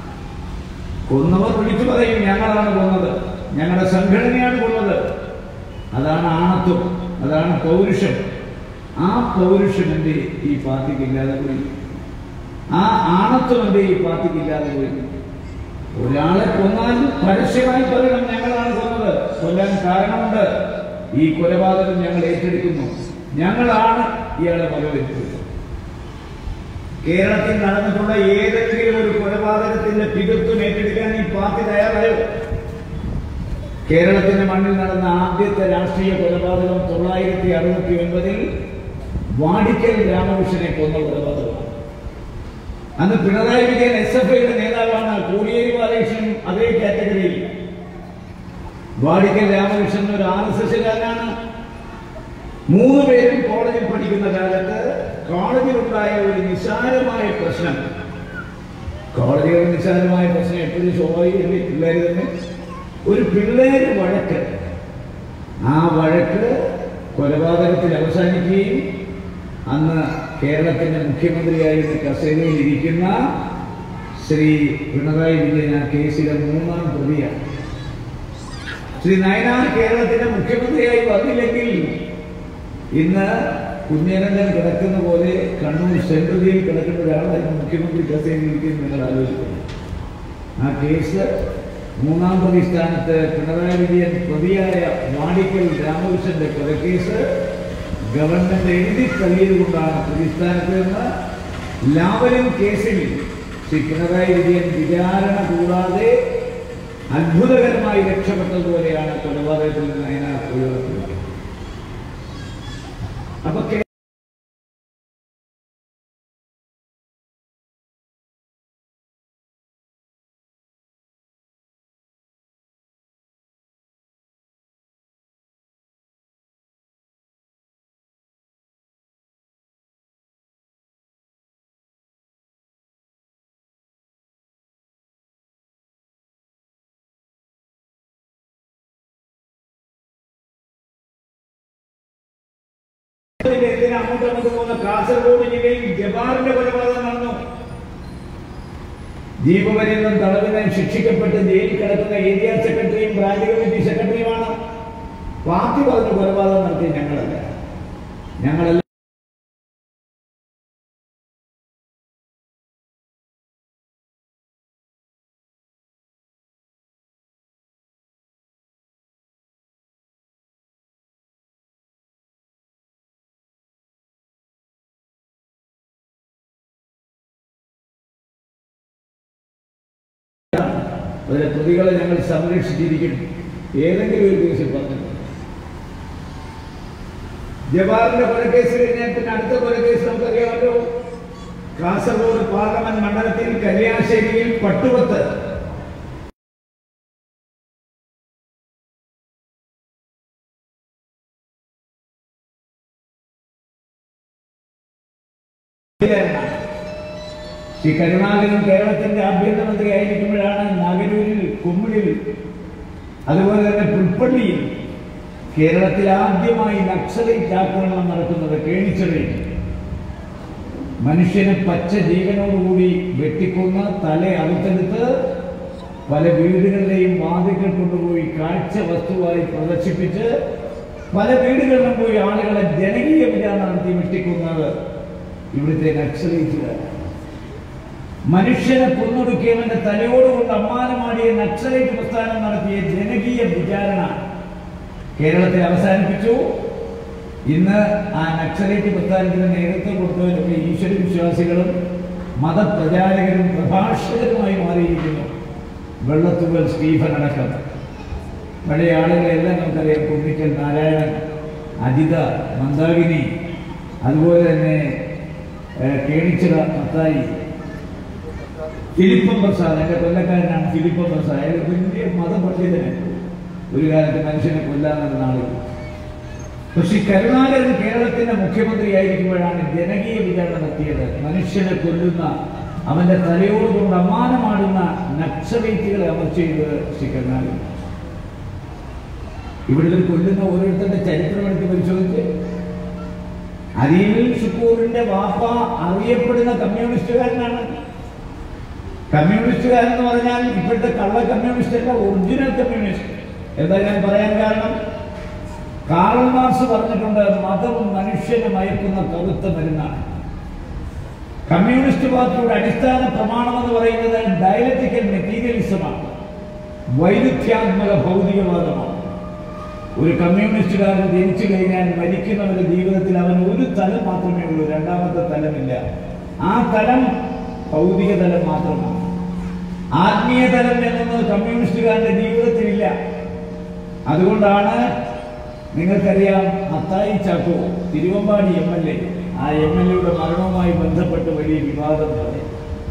കൊന്നവർ വിളിച്ചു പറയും ഞങ്ങളാണ് കൊന്നത് ഞങ്ങളുടെ സംഘടനയാണ് കൊന്നത് അതാണ് ആണത്വം അതാണ് പൗരുഷം ആ പൗരുഷം എന്റെ ഈ പാർട്ടിക്ക് ഇല്ലാതെ പോയി ആ ആണത്വം എന്റെ ഈ പാർട്ടിക്ക് ഇല്ലാതെ പോയി ഒരാളെ കൊന്നാൽ പരസ്യമായി പറയണം ഞങ്ങളാണ് കൊന്നത് കൊല്ലാൻ കാരണമുണ്ട് ഈ കൊലപാതകം ഞങ്ങൾ ഏറ്റെടുക്കുന്നു ഞങ്ങളാണ് ഇയാളെ വകവരുത്തുന്നത് കേരളത്തിൽ നടന്നിട്ടുള്ള ഏതെങ്കിലും ഒരു കൊലപാതകത്തിന്റെ പിതൃത്വം ഏറ്റെടുക്കാൻ ഈ പാർട്ടി തയ്യാറായോ കേരളത്തിന്റെ മണ്ണിൽ നടന്ന ആദ്യത്തെ രാഷ്ട്രീയ കൊലപാതകം തൊള്ളായിരത്തി അറുപത്തി ഒൻപതിൽ വാടിക്കൽ രാമകൃഷ്ണനെ കൊന്ന കൊലപാതകമാണ് അന്ന് പിണറായി വിജയൻ എസ് എഫ് ഐയുടെ നേതാവാണ് കോടിയേരി ബാലകൃഷ്ണൻ അതേ കാറ്റഗറിയിൽ വാടിക്കൽ രാമകൃഷ്ണൻ ഒരു ആർ എസ് എസ്സുകാരനാണ് മൂന്ന് പേരും കോളേജിൽ പഠിക്കുന്ന കാലത്ത് കോളേജിലുണ്ടായ ഒരു നിസ്സാരമായ പ്രശ്നം കോളേജിലെ നിസ്സാരമായ പ്രശ്നം എപ്പോഴും സ്വാഭാവികമല്ലേ പിള്ളേർ തന്നെ ഒരു പിള്ളേര് വഴക്ക് ആ വഴക്ക് കൊലപാതകത്തിൽ അവസാനിക്കുകയും അന്ന് കേരളത്തിന്റെ മുഖ്യമന്ത്രിയായിരുന്ന കസേരയിൽ ഇരിക്കുന്ന ശ്രീ പിണറായി വിജയൻ ആ കേസിലെ മൂന്നാം പ്രതിയാണ് ശ്രീ നയനാർ കേരളത്തിന്റെ മുഖ്യമന്ത്രിയായി വന്നില്ലെങ്കിൽ ഇന്ന് കുഞ്ഞനന്ദൻ കിടക്കുന്ന പോലെ കണ്ണൂർ സെൻട്രലിൽ കിടക്കുന്ന ഒരാളായിരുന്നു മുഖ്യമന്ത്രി കസേരയിൽ ഇരിക്കുന്നത് നിങ്ങൾ ആലോചിക്കുന്നു ആ കേസ് മൂന്നാം പ്രതി സ്ഥാനത്ത് പിണറായി വിജയൻ പ്രതിയായ വാടിക്കൽ രാമകൃഷ്ണന്റെ കൊലക്കേസ് ഗവൺമെന്റ് എഴുതി തള്ളിയത് കൊണ്ടാണ് പ്രതിസ്ഥാനത്ത് നിന്ന് ലാവലിൻ കേസിൽ ശ്രീ പിണറായി വിജയൻ വിചാരണ കൂടാതെ അത്ഭുതകരമായി രക്ഷപ്പെട്ടതുപോലെയാണ് കൊലപാതകത്തിൽ നിന്ന് അതിനെ ഒഴിവാക്കിയത് അപ്പൊ കേ- എന്തിനാ അങ്ങോട്ടും അങ്ങോട്ട് പോകുന്ന കാസർഗോഡ് ജില്ലയിൽ ജബാറിന്റെ കൊലപാതകം നടന്നു ജീവപര്യന്തം തടവിനെ ശിക്ഷിക്കപ്പെട്ട് ജയിലിൽ കിടക്കുന്ന ഏരിയ സെക്രട്ടറിയും ബ്രാഞ്ച് കമ്മിറ്റി സെക്രട്ടറിയുമാണ് പാർട്ടി പറഞ്ഞ കൊലപാതകം നടത്തിയ ഞങ്ങളല്ല ഞങ്ങളല്ല അതിലെ പ്രതികളെ ഞങ്ങൾ സംരക്ഷിച്ചിരിക്കും ഏതെങ്കിലും ഒരു കേസിൽ പറഞ്ഞിട്ടുണ്ട് ജവാറിന്റെ കൊലക്കേസ് കഴിഞ്ഞാൽ പിന്നെ അടുത്ത കൊലക്കേസ് നമുക്കറിയാമല്ലോ കാസർഗോഡ് പാർലമെന്റ് മണ്ഡലത്തിൽ കല്യാശ്ശേരിയിൽ പട്ടുപത്ത് ശ്രീ കരുണാകരൻ കേരളത്തിന്റെ ആഭ്യന്തരമന്ത്രി ആയിരിക്കുമ്പോഴാണ് നാഗരൂരിൽ കുമ്മിടിൽ അതുപോലെ തന്നെ പുൽപ്പള്ളിയിൽ കേരളത്തിൽ ആദ്യമായി നക്സലൈറ്റ് ആക്രമണം നടക്കുന്നത് കേണിച്ചെറിയിൽ മനുഷ്യനെ പച്ച ജീവനോടുകൂടി വെട്ടിക്കൊന്ന് തല അറുത്തെടുത്ത് പല വീടുകളിലെയും വാതിൽകൾ കൊണ്ടുപോയി കാഴ്ച വസ്തുവായി പ്രദർശിപ്പിച്ച് പല വീടുകളിലും പോയി ആളുകളെ ജനകീയ വിചാരണ നടത്തി വെട്ടിക്കൊന്നത് ഇവിടുത്തെ നക്സലൈറ്റുകാരാണ് മനുഷ്യനെ കൊന്നൊടുക്കിയവന്റെ തലയോടുകൊണ്ട് അമ്മാനമാടിയ നക്സലൈറ്റ് പ്രസ്ഥാനം നടത്തിയ ജനകീയ വിചാരണ കേരളത്തിൽ അവസാനിപ്പിച്ചു ഇന്ന് ആ നക്സലൈറ്റ് പ്രസ്ഥാനത്തിന് നേതൃത്വം കൊടുത്തവരൊക്കെ ഈശ്വര വിശ്വാസികളും മതപ്രചാരകരും പ്രഭാഷകരുമായി മാറിയിരിക്കുന്നു വെള്ളത്തുകൾ സ്റ്റീഫൻ അടക്കം പഴയ ആളുകളെല്ലാം നമുക്കറിയാം കുന്നിക്കൽ നാരായണൻ അജിത മന്ദാകിനി അതുപോലെ തന്നെ ഏഹ്, കേണിച്ചിറ മത്തായി ഫിലിപ്പം പ്രസാദ് എന്റെ കൊല്ലക്കാരനാണ് ഫിലിപ്പം പ്രസാദ് അയാൾ വലിയ മതപണ്ഡിതന് ഒരു കാലത്ത് മനുഷ്യനെ കൊല്ലാമെന്ന നാളിൽ പക്ഷെ കരുണാകരൻ കേരളത്തിന്റെ മുഖ്യമന്ത്രിയായിരിക്കുമ്പോഴാണ് ജനകീയ വിചാരണ നടത്തിയത് മനുഷ്യനെ കൊല്ലുന്ന അവന്റെ തലയോട് കൊണ്ട് അമ്മാനമാടുന്ന നക്സലൈറ്റുകളെ അമർച്ച ചെയ്തത് ശ്രീ കരുണാകരൻ ഇവിടുത്തെ കൊല്ലുന്ന ഓരോരുത്തരുടെ ചരിത്രം എടുത്ത് പരിശോധിച്ച് അരീമിൽ ഷുക്കൂറിന്റെ വാപ്പ അറിയപ്പെടുന്ന കമ്മ്യൂണിസ്റ്റുകാരനാണ് കമ്മ്യൂണിസ്റ്റുകാരൻ എന്ന് പറഞ്ഞാൽ ഇപ്പോഴത്തെ കള്ള കമ്മ്യൂണിസ്റ്റ് അല്ല ഒറിജിനൽ കമ്മ്യൂണിസ്റ്റ് എന്താ ഞാൻ പറയാൻ കാരണം കാറൽ മാർക്സ് പറഞ്ഞിട്ടുണ്ട് മതം മനുഷ്യനെ മയക്കുന്ന കറുത്ത മരുന്നാണ് കമ്മ്യൂണിസ്റ്റ് പാർട്ടിയുടെ അടിസ്ഥാന പ്രമാണം എന്ന് പറയുന്നത് ഡയലറ്റിക്കൽ മെറ്റീരിയലിസമാണ് വൈരുദ്ധ്യാത്മക ഭൗതികവാദമാണ് ഒരു കമ്മ്യൂണിസ്റ്റുകാരൻ ജനിച്ചു കഴിഞ്ഞാൽ മരിക്കുന്നവരുടെ ജീവിതത്തിൽ അവൻ ഒരു തലം മാത്രമേ ഉള്ളൂ രണ്ടാമത്തെ തലമില്ല ആ തലം ഭൗതിക തലം മാത്രമാണ് ആത്മീയ തലം എന്നത് കമ്മ്യൂണിസ്റ്റുകാരന്റെ ജീവിതത്തിലില്ല അതുകൊണ്ടാണ് നിങ്ങൾക്കറിയാം Mathai Chacko Thiruvambady M L A ആ എം എൽ എയുടെ മരണവുമായി ബന്ധപ്പെട്ട് വലിയ വിവാദം തുടങ്ങി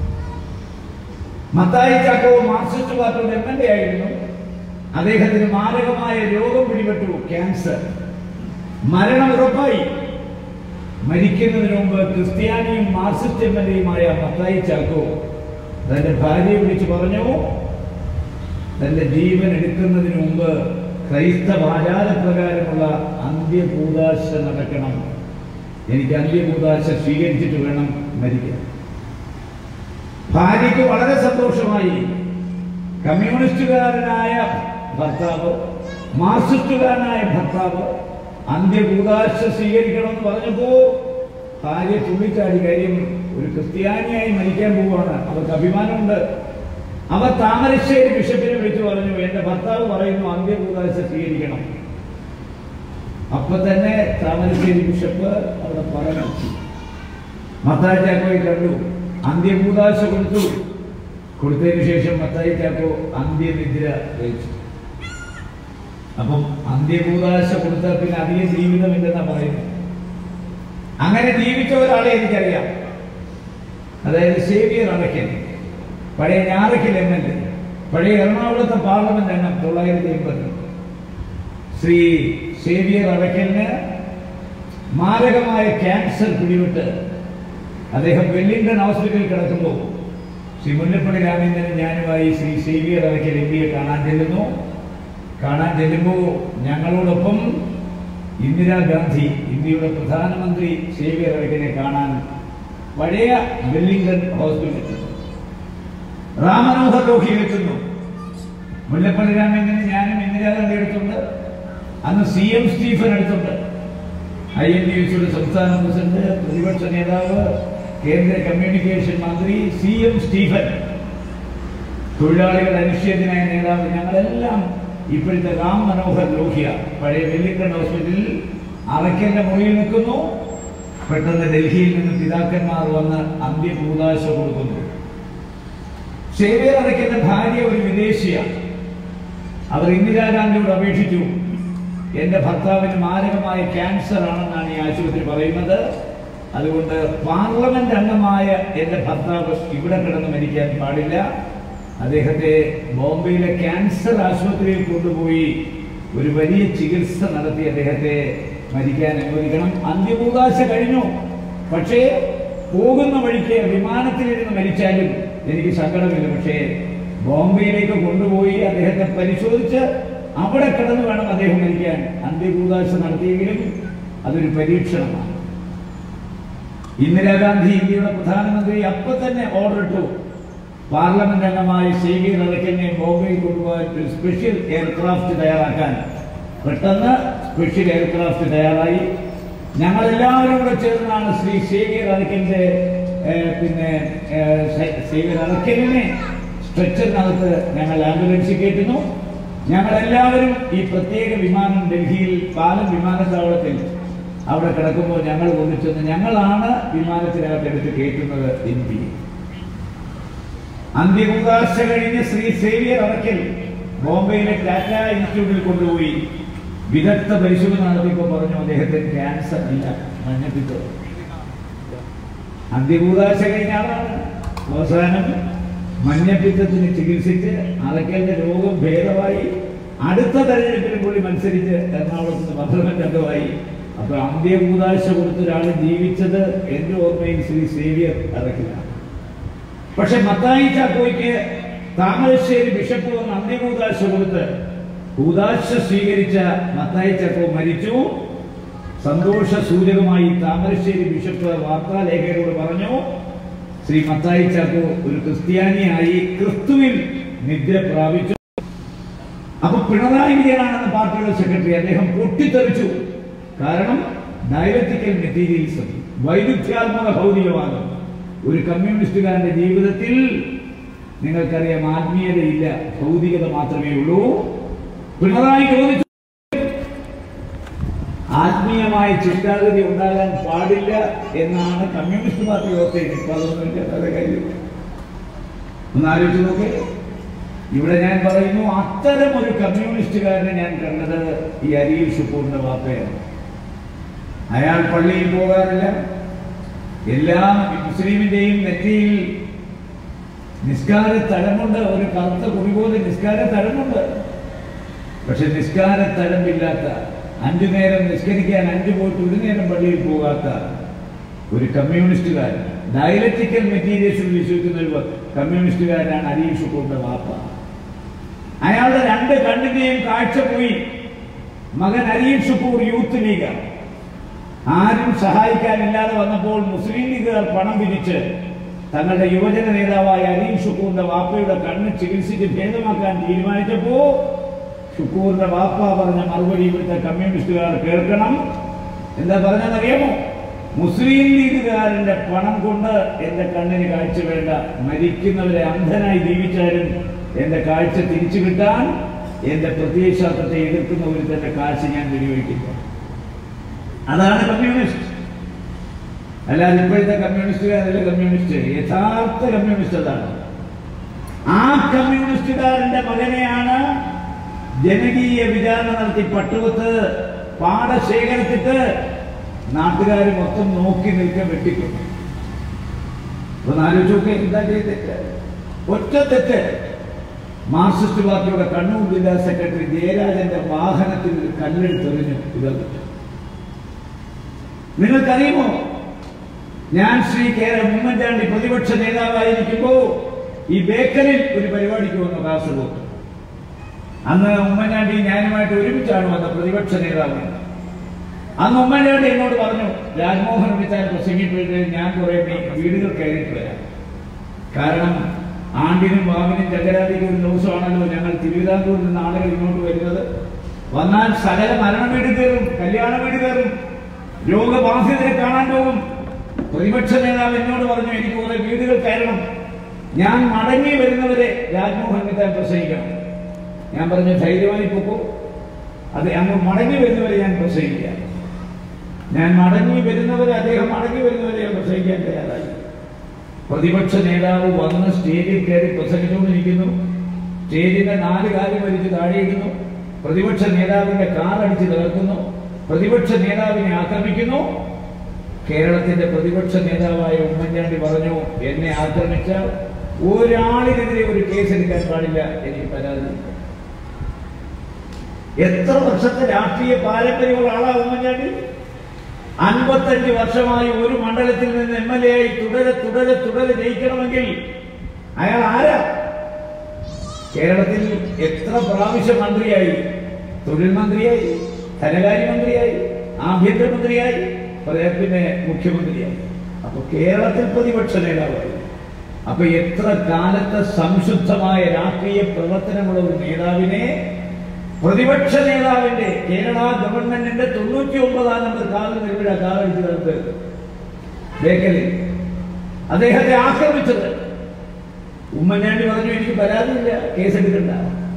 മത്തായി ചാക്കോ മാർക്സിസ്റ്റ് പാർട്ടിയുടെ എം എൽ എ ആയിരുന്നു അദ്ദേഹത്തിന് മാരകമായ രോഗം പിടിപെട്ടു ക്യാൻസർ മരണം ഉറപ്പായി മരിക്കുന്നതിന് മുമ്പ് ക്രിസ്ത്യാനിയും മാർക്സിസ്റ്റ് എം എൽ എയുമായ മത്തായി ചാക്കോ തന്റെ ഭാര്യയെ വിളിച്ചു പറഞ്ഞു തന്റെ ജീവൻ എടുക്കുന്നതിന് മുമ്പ് ക്രൈസ്തവ ആചാരപ്രകാരമുള്ള അന്ത്യകൂതാശ നടക്കണം എനിക്ക് അന്ത്യകൂതാശ സ്വീകരിച്ചിട്ട് വേണം മരിക്കാൻ ഭാര്യയ്ക്ക് വളരെ സന്തോഷമായി കമ്മ്യൂണിസ്റ്റുകാരനായ ഭർത്താവ് മാർക്സിസ്റ്റുകാരനായ ഭർത്താവ് അന്ത്യകൂതാശ സ്വീകരിക്കണമെന്ന് പറഞ്ഞപ്പോ ഭാര്യ തുള്ളിച്ചാടി കാര്യം ഒരു ക്രിസ്ത്യാനിയായി മരിക്കാൻ പോവുകയാണ് അവർക്ക് അഭിമാനമുണ്ട് അവർ താമരശ്ശേരി ബിഷപ്പിനെ വിളിച്ചു പറഞ്ഞു എന്റെ ഭർത്താവ് പറയുന്നു അന്ത്യകൂതാശ സ്വീകരിക്കണം അപ്പൊ തന്നെ താമരശ്ശേരി ബിഷപ്പ് അവിടെ പറഞ്ഞു മത്തായി ചാക്കോയെ കണ്ടു അന്ത്യകൂതാശ കൊടുത്തു കൊടുത്തതിന് ശേഷം മത്തായി ചാക്കോ അന്ത്യനിദ്ര കഴിച്ചു അപ്പം അന്ത്യകൂതാശ കൊടുത്താൽ പിന്നെ അധികം ജീവിതമില്ലെന്നാ പറയുന്നത് അങ്ങനെ ജീവിച്ച ഒരാളെ എനിക്കറിയാം അതായത് സേവിയർ അടയ്ക്കൽ പഴയ ഞാറയ്ക്കൽ എം എൽ എ പഴയ എറണാകുളത്തെ പാർലമെന്റ് അംഗം തൊള്ളായിരത്തി എൺപത് ശ്രീ സേവിയർ അടയ്ക്കലിന് മാരകമായ ക്യാൻസർ പിടിവിട്ട് അദ്ദേഹം വെല്ലിംഗ്ടൺ ഹോസ്പിറ്റലിൽ കിടക്കുമ്പോൾ ശ്രീ മുല്ലപ്പള്ളി രാമേന്ദ്രൻ ഞാനുമായി ശ്രീ സേവിയർ അടയ്ക്കൽ എം പിയെ കാണാൻ ചെല്ലുന്നു കാണാൻ ചെല്ലുമ്പോൾ ഞങ്ങളോടൊപ്പം ഇന്ദിരാഗാന്ധി ഇന്ത്യയുടെ പ്രധാനമന്ത്രി സേവിയർ അടയ്ക്കനെ കാണാൻ പഴയ വെല്ലിംഗ്ടൺ ഹോസ്പിറ്റലിൽ റാമനോഹർ ലോഹി എത്തുന്നു മുല്ലപ്പള്ളി രാമേന്ദ്രൻ ഞാനും ഇന്ദിരാഗാന്ധി എടുത്തുണ്ട് അന്ന് സി എം സ്റ്റീഫൻ എടുത്തുണ്ട് ഐ എൻ ഡി എസിയുടെ സംസ്ഥാന പ്രസിഡന്റ് പ്രതിപക്ഷ നേതാവ് കേന്ദ്ര കമ്മ്യൂണിക്കേഷൻ മന്ത്രി സി എം സ്റ്റീഫൻ തൊഴിലാളികളുടെ അനിശ്ചയത്തിനായ നേതാവ് ഞങ്ങളെല്ലാം ഇപ്പോഴത്തെ റാം മനോഹർ ലോഹ്യ പഴയ വെല്ലിംഗ്ടൺ ഹോസ്പിറ്റലിൽ അറയ്ക്കന്റെ മുറിയിൽ നിൽക്കുന്നു പെട്ടെന്ന് ഡൽഹിയിൽ നിന്ന് പിതാക്കന്മാർ വന്ന് അന്ത്യകൂതാശ കൊടുക്കുന്നു സേവിയർ അറയ്ക്കന്റെ ഭാര്യ ഒരു വിദേശിയാണ് അവർ ഇന്ദിരാഗാന്ധിയോട് അപേക്ഷിച്ചു എന്റെ ഭർത്താവിന് മാരകമായ ക്യാൻസർ ആണെന്നാണ് ഈ ആശുപത്രി പറയുന്നത് അതുകൊണ്ട് പാർലമെന്റ് അംഗമായ എന്റെ ഭർത്താവ് ഇവിടെ കിടന്ന് മരിക്കാൻ പാടില്ല അദ്ദേഹത്തെ ബോംബെയിലെ ക്യാൻസർ ആശുപത്രിയിൽ കൊണ്ടുപോയി ഒരു വലിയ ചികിത്സ നടത്തി അദ്ദേഹത്തെ മരിക്കാൻ അനുവദിക്കണം അന്ത്യകൂതാശ കഴിഞ്ഞു പക്ഷേ പോകുന്ന വഴിക്ക് വിമാനത്തിലിരുന്ന് മരിച്ചാലും എനിക്ക് സങ്കടമില്ല പക്ഷേ ബോംബെയിലേക്ക് കൊണ്ടുപോയി അദ്ദേഹത്തെ പരിശോധിച്ച് അവിടെ കിടന്ന് വേണം അദ്ദേഹം മരിക്കാൻ അന്ത്യകൂതാശ നടത്തിയെങ്കിലും അതൊരു പരീക്ഷണമാണ് ഇന്ദിരാഗാന്ധി ഇന്ത്യയുടെ പ്രധാനമന്ത്രി അപ്പൊ തന്നെ ഓർഡർ ഇട്ടു പാർലമെന്റ് അംഗമായ സേവിയർ അടക്കലിനെ ബോംബെയിൽ കൊണ്ടുപോകാൻ ഒരു സ്പെഷ്യൽ എയർക്രാഫ്റ്റ് തയ്യാറാക്കാൻ പെട്ടെന്ന് സ്പെഷ്യൽ എയർക്രാഫ്റ്റ് തയ്യാറായി ഞങ്ങൾ എല്ലാവരും കൂടെ ചേർന്നാണ് ശ്രീ സേവിയർ അടക്കലിന്റെ ഏഹ്, പിന്നെ ഏഹ്, സേ- സേവിയർ അടക്കലിനെ സ്ട്രെച്ചറിനകത്ത് ഞങ്ങൾ ആംബുലൻസിൽ കയറ്റുന്നു ഞങ്ങൾ എല്ലാവരും ഈ പ്രത്യേക വിമാനം ഡൽഹിയിൽ പാലം വിമാനത്താവളത്തിൽ അവിടെ കിടക്കുമ്പോൾ ഞങ്ങൾ കൊണ്ടുചെന്ന് ഞങ്ങളാണ് വിമാനത്തിനകത്ത് എടുത്ത് കയറ്റുന്നത് എം പി അന്ത്യകൂതാശ കഴിഞ്ഞ് ശ്രീ സേവിയർ അടക്കൽ ബോംബെയിലെ ടാറ്റ ഇൻസ്റ്റിറ്റ്യൂട്ടിൽ കൊണ്ടുപോയി വിദഗ്ധ പരിശോധന നടത്തിയപ്പോൾ പറഞ്ഞു അദ്ദേഹത്തിന് ക്യാൻസർ അല്ല മഞ്ഞപ്പിത്തം അന്ത്യകൂതാശ കഴിഞ്ഞ ആളാണ് അവസാനം മഞ്ഞപ്പിത്തത്തിന് ചികിത്സിച്ച് അറക്കലിന്റെ രോഗം ഭേദമായി അടുത്ത തെരഞ്ഞെടുപ്പിലും കൂടി മത്സരിച്ച് എറണാകുളത്ത് നിന്ന് പാർലമെന്റ് അംഗമായി അപ്പൊ അന്ത്യകൂതാശ കൊടുത്ത ഒരാൾ ജീവിച്ചത് എന്റെ ഓർമ്മയിൽ ശ്രീ സേവിയർ അറക്കിലാണ് പക്ഷെ മത്തായി ചാക്കോയ്ക്ക് താമരശ്ശേരി ബിഷപ്പ് വന്ന് അന്ത്യകൂതാശ കൊടുത്ത് കൂതാശ സ്വീകരിച്ച മത്തായി ചാക്കോ മരിച്ചു സന്തോഷ സൂചകമായി താമരശ്ശേരി ബിഷപ്പ് വാർത്താലേഖകരോട് പറഞ്ഞു ശ്രീ മത്തായി ചാക്കോ ഒരു ക്രിസ്ത്യാനിയായി ക്രിസ്തുവിൽ നിദ്ര പ്രാപിച്ചു അപ്പൊ പിണറായി വിജയനാണെന്ന് പാർട്ടിയുടെ സെക്രട്ടറി അദ്ദേഹം പൊട്ടിത്തെറിച്ചു കാരണം ഡയലക്റ്റിക്കൽ മെറ്റീരിയൽസും വൈരുദ്ധ്യാത്മക ഭൗതികവാദം ഒരു കമ്മ്യൂണിസ്റ്റുകാരന്റെ ജീവിതത്തിൽ നിങ്ങൾക്കറിയാം ആത്മീയതയില്ല ഭൗതികത മാത്രമേ ഉള്ളൂ പിണറായി ചോദിച്ചു ആത്മീയമായ ചിന്താഗതി ഉണ്ടാകാൻ പാടില്ല എന്നാണ് കമ്മ്യൂണിസ്റ്റ് പാർട്ടി വ്യവസ്ഥയിൽ ഇപ്പൊ അതൊന്നും ഇല്ലാത്ത കാര്യം ഒന്ന് ആലോചിച്ച് നോക്കേ ഇവിടെ ഞാൻ പറയുന്നു അത്തരം ഒരു കമ്മ്യൂണിസ്റ്റുകാരനെ ഞാൻ കണ്ടത് ഈ അരിയിൽ ഷുക്കൂറിന്റെ വാപ്പയാണ് അയാൾ പള്ളിയിൽ പോകാറില്ല എല്ലാ മുസ്ലിമിന്റെയും നെറ്റിയിൽ നിസ്കാര തഴമുണ്ട് ഒരു കറുത്ത കുറി പോലെ നിസ്കാര തഴമുണ്ട് പക്ഷെ നിസ്കാര തഴമ്പില്ലാത്ത അഞ്ചു നേരം നിസ്കരിക്കാൻ അഞ്ചു പോയിട്ട് ഒരു നേരം പള്ളിയിൽ പോകാത്ത ഒരു കമ്മ്യൂണിസ്റ്റുകാരൻ ഡയലക്റ്റിക്കൽ മെറ്റീരിയൽസിൽ വിശ്വസിക്കുന്ന ഒരു കമ്മ്യൂണിസ്റ്റുകാരനാണ് അരീഷ് ഷുക്കൂറിന്റെ വാപ്പ അയാളുടെ രണ്ട് കണ്ണിന്റെയും കാഴ്ച പോയി മകൻ അരീഷ് ഷുക്കൂർ യൂത്ത് ലീഗാണ് ആരും സഹായിക്കാനില്ലാതെ വന്നപ്പോൾ മുസ്ലിം ലീഗുകാർ പണം പിരിച്ച് തങ്ങളുടെ യുവജന നേതാവായ അലീം ഷുക്കൂറിന്റെ വാപ്പയുടെ കണ്ണ് ചികിത്സിച്ച് ഭേദമാക്കാൻ തീരുമാനിച്ചപ്പോ ഷുക്കൂറിന്റെ വാപ്പ പറഞ്ഞ മറുപടി ഇവിടുത്തെ കമ്മ്യൂണിസ്റ്റുകാർ കേൾക്കണം എന്താ പറഞ്ഞതെന്നറിയാമോ മുസ്ലിം ലീഗുകാരന്റെ പണം കൊണ്ട് എന്റെ കണ്ണിന് കാഴ്ച വേണ്ട മരിക്കുന്നവരെ അന്ധനായി ജീവിച്ചാലും എന്റെ കാഴ്ച തിരിച്ചു കിട്ടാൻ എന്റെ പ്രത്യയശാസ്ത്രത്തെ എതിർക്കുന്ന ഒരു തന്നെ കാഴ്ച ഞാൻ വിനിയോഗിക്കുന്നു അതാണ് കമ്മ്യൂണിസ്റ്റ് അല്ലാതെ ഇപ്പോഴത്തെ കമ്മ്യൂണിസ്റ്റുകാരല്ല കമ്മ്യൂണിസ്റ്റ് യഥാർത്ഥ കമ്മ്യൂണിസ്റ്റ് അതാണ് ആ കമ്മ്യൂണിസ്റ്റുകാരന്റെ മകനെയാണ് ജനകീയ വിചാരണ നടത്തി പട്ടുവത്ത് പാടശേഖരത്തിട്ട് നാട്ടുകാർ മൊത്തം നോക്കി നിൽക്കാൻ വെട്ടിക്കൊണ്ടു ഒന്ന് ആലോചിച്ച് നോക്കി എന്താ ചെയ്ത തെറ്റ് ഒറ്റ തെറ്റ് മാർക്സിസ്റ്റ് പാർട്ടിയുടെ കണ്ണൂർ ജില്ലാ സെക്രട്ടറി ജയരാജന്റെ വാഹനത്തിൽ ഒരു കല്ലെടുത്തെറിഞ്ഞു ഇതൊക്കെ നിങ്ങൾക്കറിയുമോ ഞാൻ ശ്രീ കേരള ഉമ്മൻചാണ്ടി പ്രതിപക്ഷ നേതാവായിരിക്കുമ്പോ ഈ ബേക്കറിൽ ഒരു പരിപാടിക്ക് വന്നു കാസർഗോഡ് അന്ന് ഉമ്മൻചാണ്ടി ഞാനുമായിട്ട് ഒരുമിച്ചാണ് വന്ന പ്രതിപക്ഷ നേതാവ് അന്ന് ഉമ്മൻചാണ്ടി എന്നോട് പറഞ്ഞു രാജ്മോഹൻ വിളിച്ചാൽ പ്രസംഗിപ്പോയിട്ട് ഞാൻ കുറെ വീടുകൾ കയറിയിട്ട് വരാം കാരണം ആണ്ടിനും വാവിനും ചകരാതിക്കും ഒരു ദിവസമാണല്ലോ ഞങ്ങൾ തിരുവിതാംകൂറിൽ നിന്ന് ആളുകൾ ഇങ്ങോട്ട് വരുന്നത് വന്നാൽ സകല മരണ വീട് കയറും കല്യാണ വീട് കയറും രോഗബാധിതരെ കാണാൻ പോകും പ്രതിപക്ഷ നേതാവ് എന്നോട് പറഞ്ഞു എനിക്ക് കുറെ വീടുകൾ കയറണം ഞാൻ മടങ്ങി വരുന്നവരെ രാജ്മോഹൻ വിത്താൻ പ്രസംഗിക്കണം ഞാൻ പറഞ്ഞു ധൈര്യമായി പൊക്കൂ അത് അങ്ങ് മടങ്ങി വരുന്നവരെ ഞാൻ പ്രസംഗിക്കാം ഞാൻ മടങ്ങി വരുന്നവരെ അദ്ദേഹം മടങ്ങി വരുന്നവരെ ഞാൻ പ്രസംഗിക്കാൻ തയ്യാറായി പ്രതിപക്ഷ നേതാവ് വന്ന് സ്റ്റേജിൽ കയറി പ്രസംഗിച്ചുകൊണ്ടിരിക്കുന്നു സ്റ്റേജിന്റെ നാല് കാര്യം വലിച്ച് താഴെയിടുന്നു പ്രതിപക്ഷ നേതാവിന്റെ കാർ അടിച്ച് തകർക്കുന്നു പ്രതിപക്ഷ നേതാവിനെ ആക്രമിക്കുന്നു കേരളത്തിന്റെ പ്രതിപക്ഷ നേതാവായ ഉമ്മൻചാണ്ടി പറഞ്ഞു എന്നെ ആക്രമിച്ച ഒരാളിനെതിരെ ഒരു കേസ് എടുക്കാൻ പാടില്ല എനിക്ക് പരാതി എത്ര വർഷത്തെ രാഷ്ട്രീയ പാരമ്പര്യമുള്ള ആളാ ഉമ്മൻചാണ്ടി അൻപത്തഞ്ച് വർഷമായി ഒരു മണ്ഡലത്തിൽ നിന്ന് എം എൽ എ ആയി തുടരെ തുടരെ തുടരെ ജയിക്കണമെങ്കിൽ അയാൾ ആരാ കേരളത്തിൽ എത്ര പ്രാവശ്യം മന്ത്രിയായി തൊഴിൽ മന്ത്രിയായി ധനകാര്യമന്ത്രിയായി ആഭ്യന്തരമന്ത്രിയായി പറയാ പിന്നെ മുഖ്യമന്ത്രിയായി അപ്പൊ കേരളത്തിൽ പ്രതിപക്ഷ നേതാവായി അപ്പൊ എത്ര കാലത്തെ സംശുദ്ധമായ രാഷ്ട്രീയ പ്രവർത്തനമുള്ള ഒരു നേതാവിനെ പ്രതിപക്ഷ നേതാവിന്റെ കേരള ഗവൺമെന്റിന്റെ തൊണ്ണൂറ്റി ഒമ്പതാം നമ്പർ കാറിൽ നിർമ്മിത കാറടിച്ചു തടുത്ത് ബേക്കലിൽ അദ്ദേഹത്തെ ആക്രമിച്ചത് ഉമ്മൻചാണ്ടി പറഞ്ഞു എനിക്ക് പരാതിയില്ല കേസെടുക്കണ്ട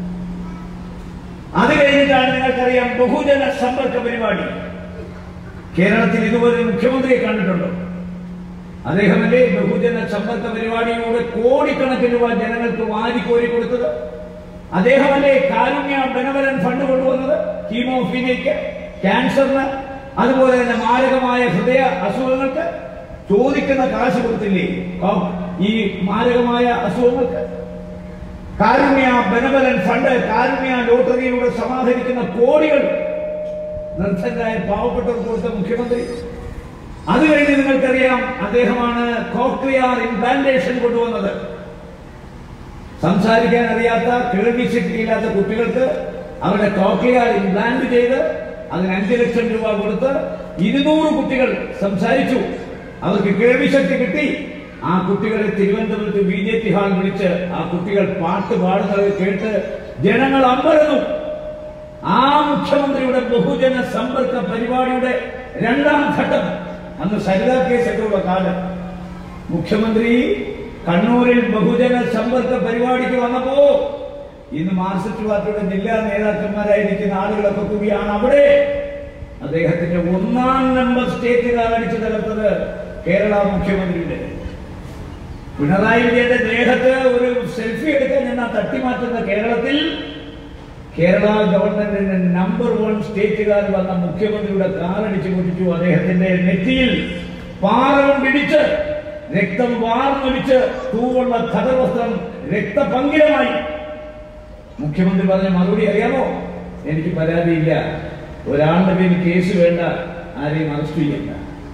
അത് കഴിഞ്ഞിട്ടാണ് നിങ്ങൾക്കറിയാം ബഹുജന സമ്പർക്ക പരിപാടി കേരളത്തിൽ ഇതുവരെ മുഖ്യമന്ത്രിയെ കണ്ടിട്ടുണ്ടോ അദ്ദേഹമല്ലേ ബഹുജന സമ്പർക്ക പരിപാടിയിലൂടെ കോടിക്കണക്കിന് രൂപ ജനങ്ങൾക്ക് വാരിക്കോരി കൊടുത്തത് അദ്ദേഹമല്ലേ കാരുണ്യ ബെനവലൻ ഫണ്ട് കൊണ്ടുവന്നത് കീമോഫീനയ്ക്ക് ക്യാൻസറിന് അതുപോലെ തന്നെ മാരകമായ ഹൃദയ അസുഖങ്ങൾക്ക് ചോദിക്കുന്ന കാശ് കൊടുത്തില്ലേ കോ- ഈ മാരകമായ അസുഖങ്ങൾക്ക് കാരുണ്യ ബെനവലൻ ഫണ്ട് കാരുണ്യ ലോട്ടറിയിലൂടെ സമാഹരിക്കുന്ന കോടികൾ നിർദ്ധരായ പാവപ്പെട്ടവർക്ക് കൊടുത്ത മുഖ്യമന്ത്രി അത് കഴിഞ്ഞ് നിങ്ങൾക്കറിയാം അദ്ദേഹമാണ് കോക്ലിയാർ ഇംപ്ലാന്റേഷൻ കൊണ്ടുവന്നത് സംസാരിക്കാൻ അറിയാത്ത കേൾവി ശക്തിയില്ലാത്ത കുട്ടികൾക്ക് അവരുടെ കോക്ലിയാർ ഇംപ്ലാന്റ് ചെയ്ത് അതിന് അഞ്ചു ലക്ഷം രൂപ കൊടുത്ത് ഇരുന്നൂറ് കുട്ടികൾ സംസാരിച്ചു അവർക്ക് കേൾവി ശക്തി കിട്ടി ആ കുട്ടികളെ തിരുവനന്തപുരത്ത് ബി ജെ പി ഹാൾ വിളിച്ച് ആ കുട്ടികൾ പാട്ട് പാടുന്നത് കേട്ട് ജനങ്ങൾ അമ്പരന്നു ആ മുഖ്യമന്ത്രിയുടെ ബഹുജന സമ്പർക്ക പരിപാടിയുടെ രണ്ടാം ഘട്ടം അന്ന് സരിതാ കേസൊക്കെ ഉള്ള കാലം മുഖ്യമന്ത്രി കണ്ണൂരിൽ ബഹുജന സമ്പർക്ക പരിപാടിക്ക് വന്നപ്പോ ഇന്ന് മാർക്സിസ്റ്റ് പാർട്ടിയുടെ ജില്ലാ നേതാക്കന്മാരായിരിക്കുന്ന ആളുകളൊക്കെ കൂടിയാണ് അവിടെ അദ്ദേഹത്തിന്റെ ഒന്നാം നമ്പർ സ്റ്റേറ്റുകാർ അടിച്ചു തകർത്തത് കേരള മുഖ്യമന്ത്രിയുടെ പിണറായി വിജയന്റെ ദേഹത്ത് ഒരു സെൽഫി എടുക്കാൻ ഞാൻ തട്ടിമാറ്റുന്ന കേരളത്തിൽ കേരള ഗവൺമെന്റിന്റെ നമ്പർ വൺ സ്റ്റേറ്റുകാർ വന്ന മുഖ്യമന്ത്രിയുടെ കാറടിച്ചു പൊട്ടിച്ചു അദ്ദേഹത്തിന്റെ നെറ്റിയിൽ പാറം പിടിച്ച് രക്തം വാർന്നൊലിച്ച് തൂവുള്ള ഖദർവസ്ത്രം രക്തപങ്കിലമായി മുഖ്യമന്ത്രി പറഞ്ഞ മറുപടി അറിയാമോ എനിക്ക് പരാതിയില്ല ഒരാളുടെ പേരിൽ കേസ് വേണ്ട ആരെയും അറസ്റ്റ് ചെയ്യണ്ട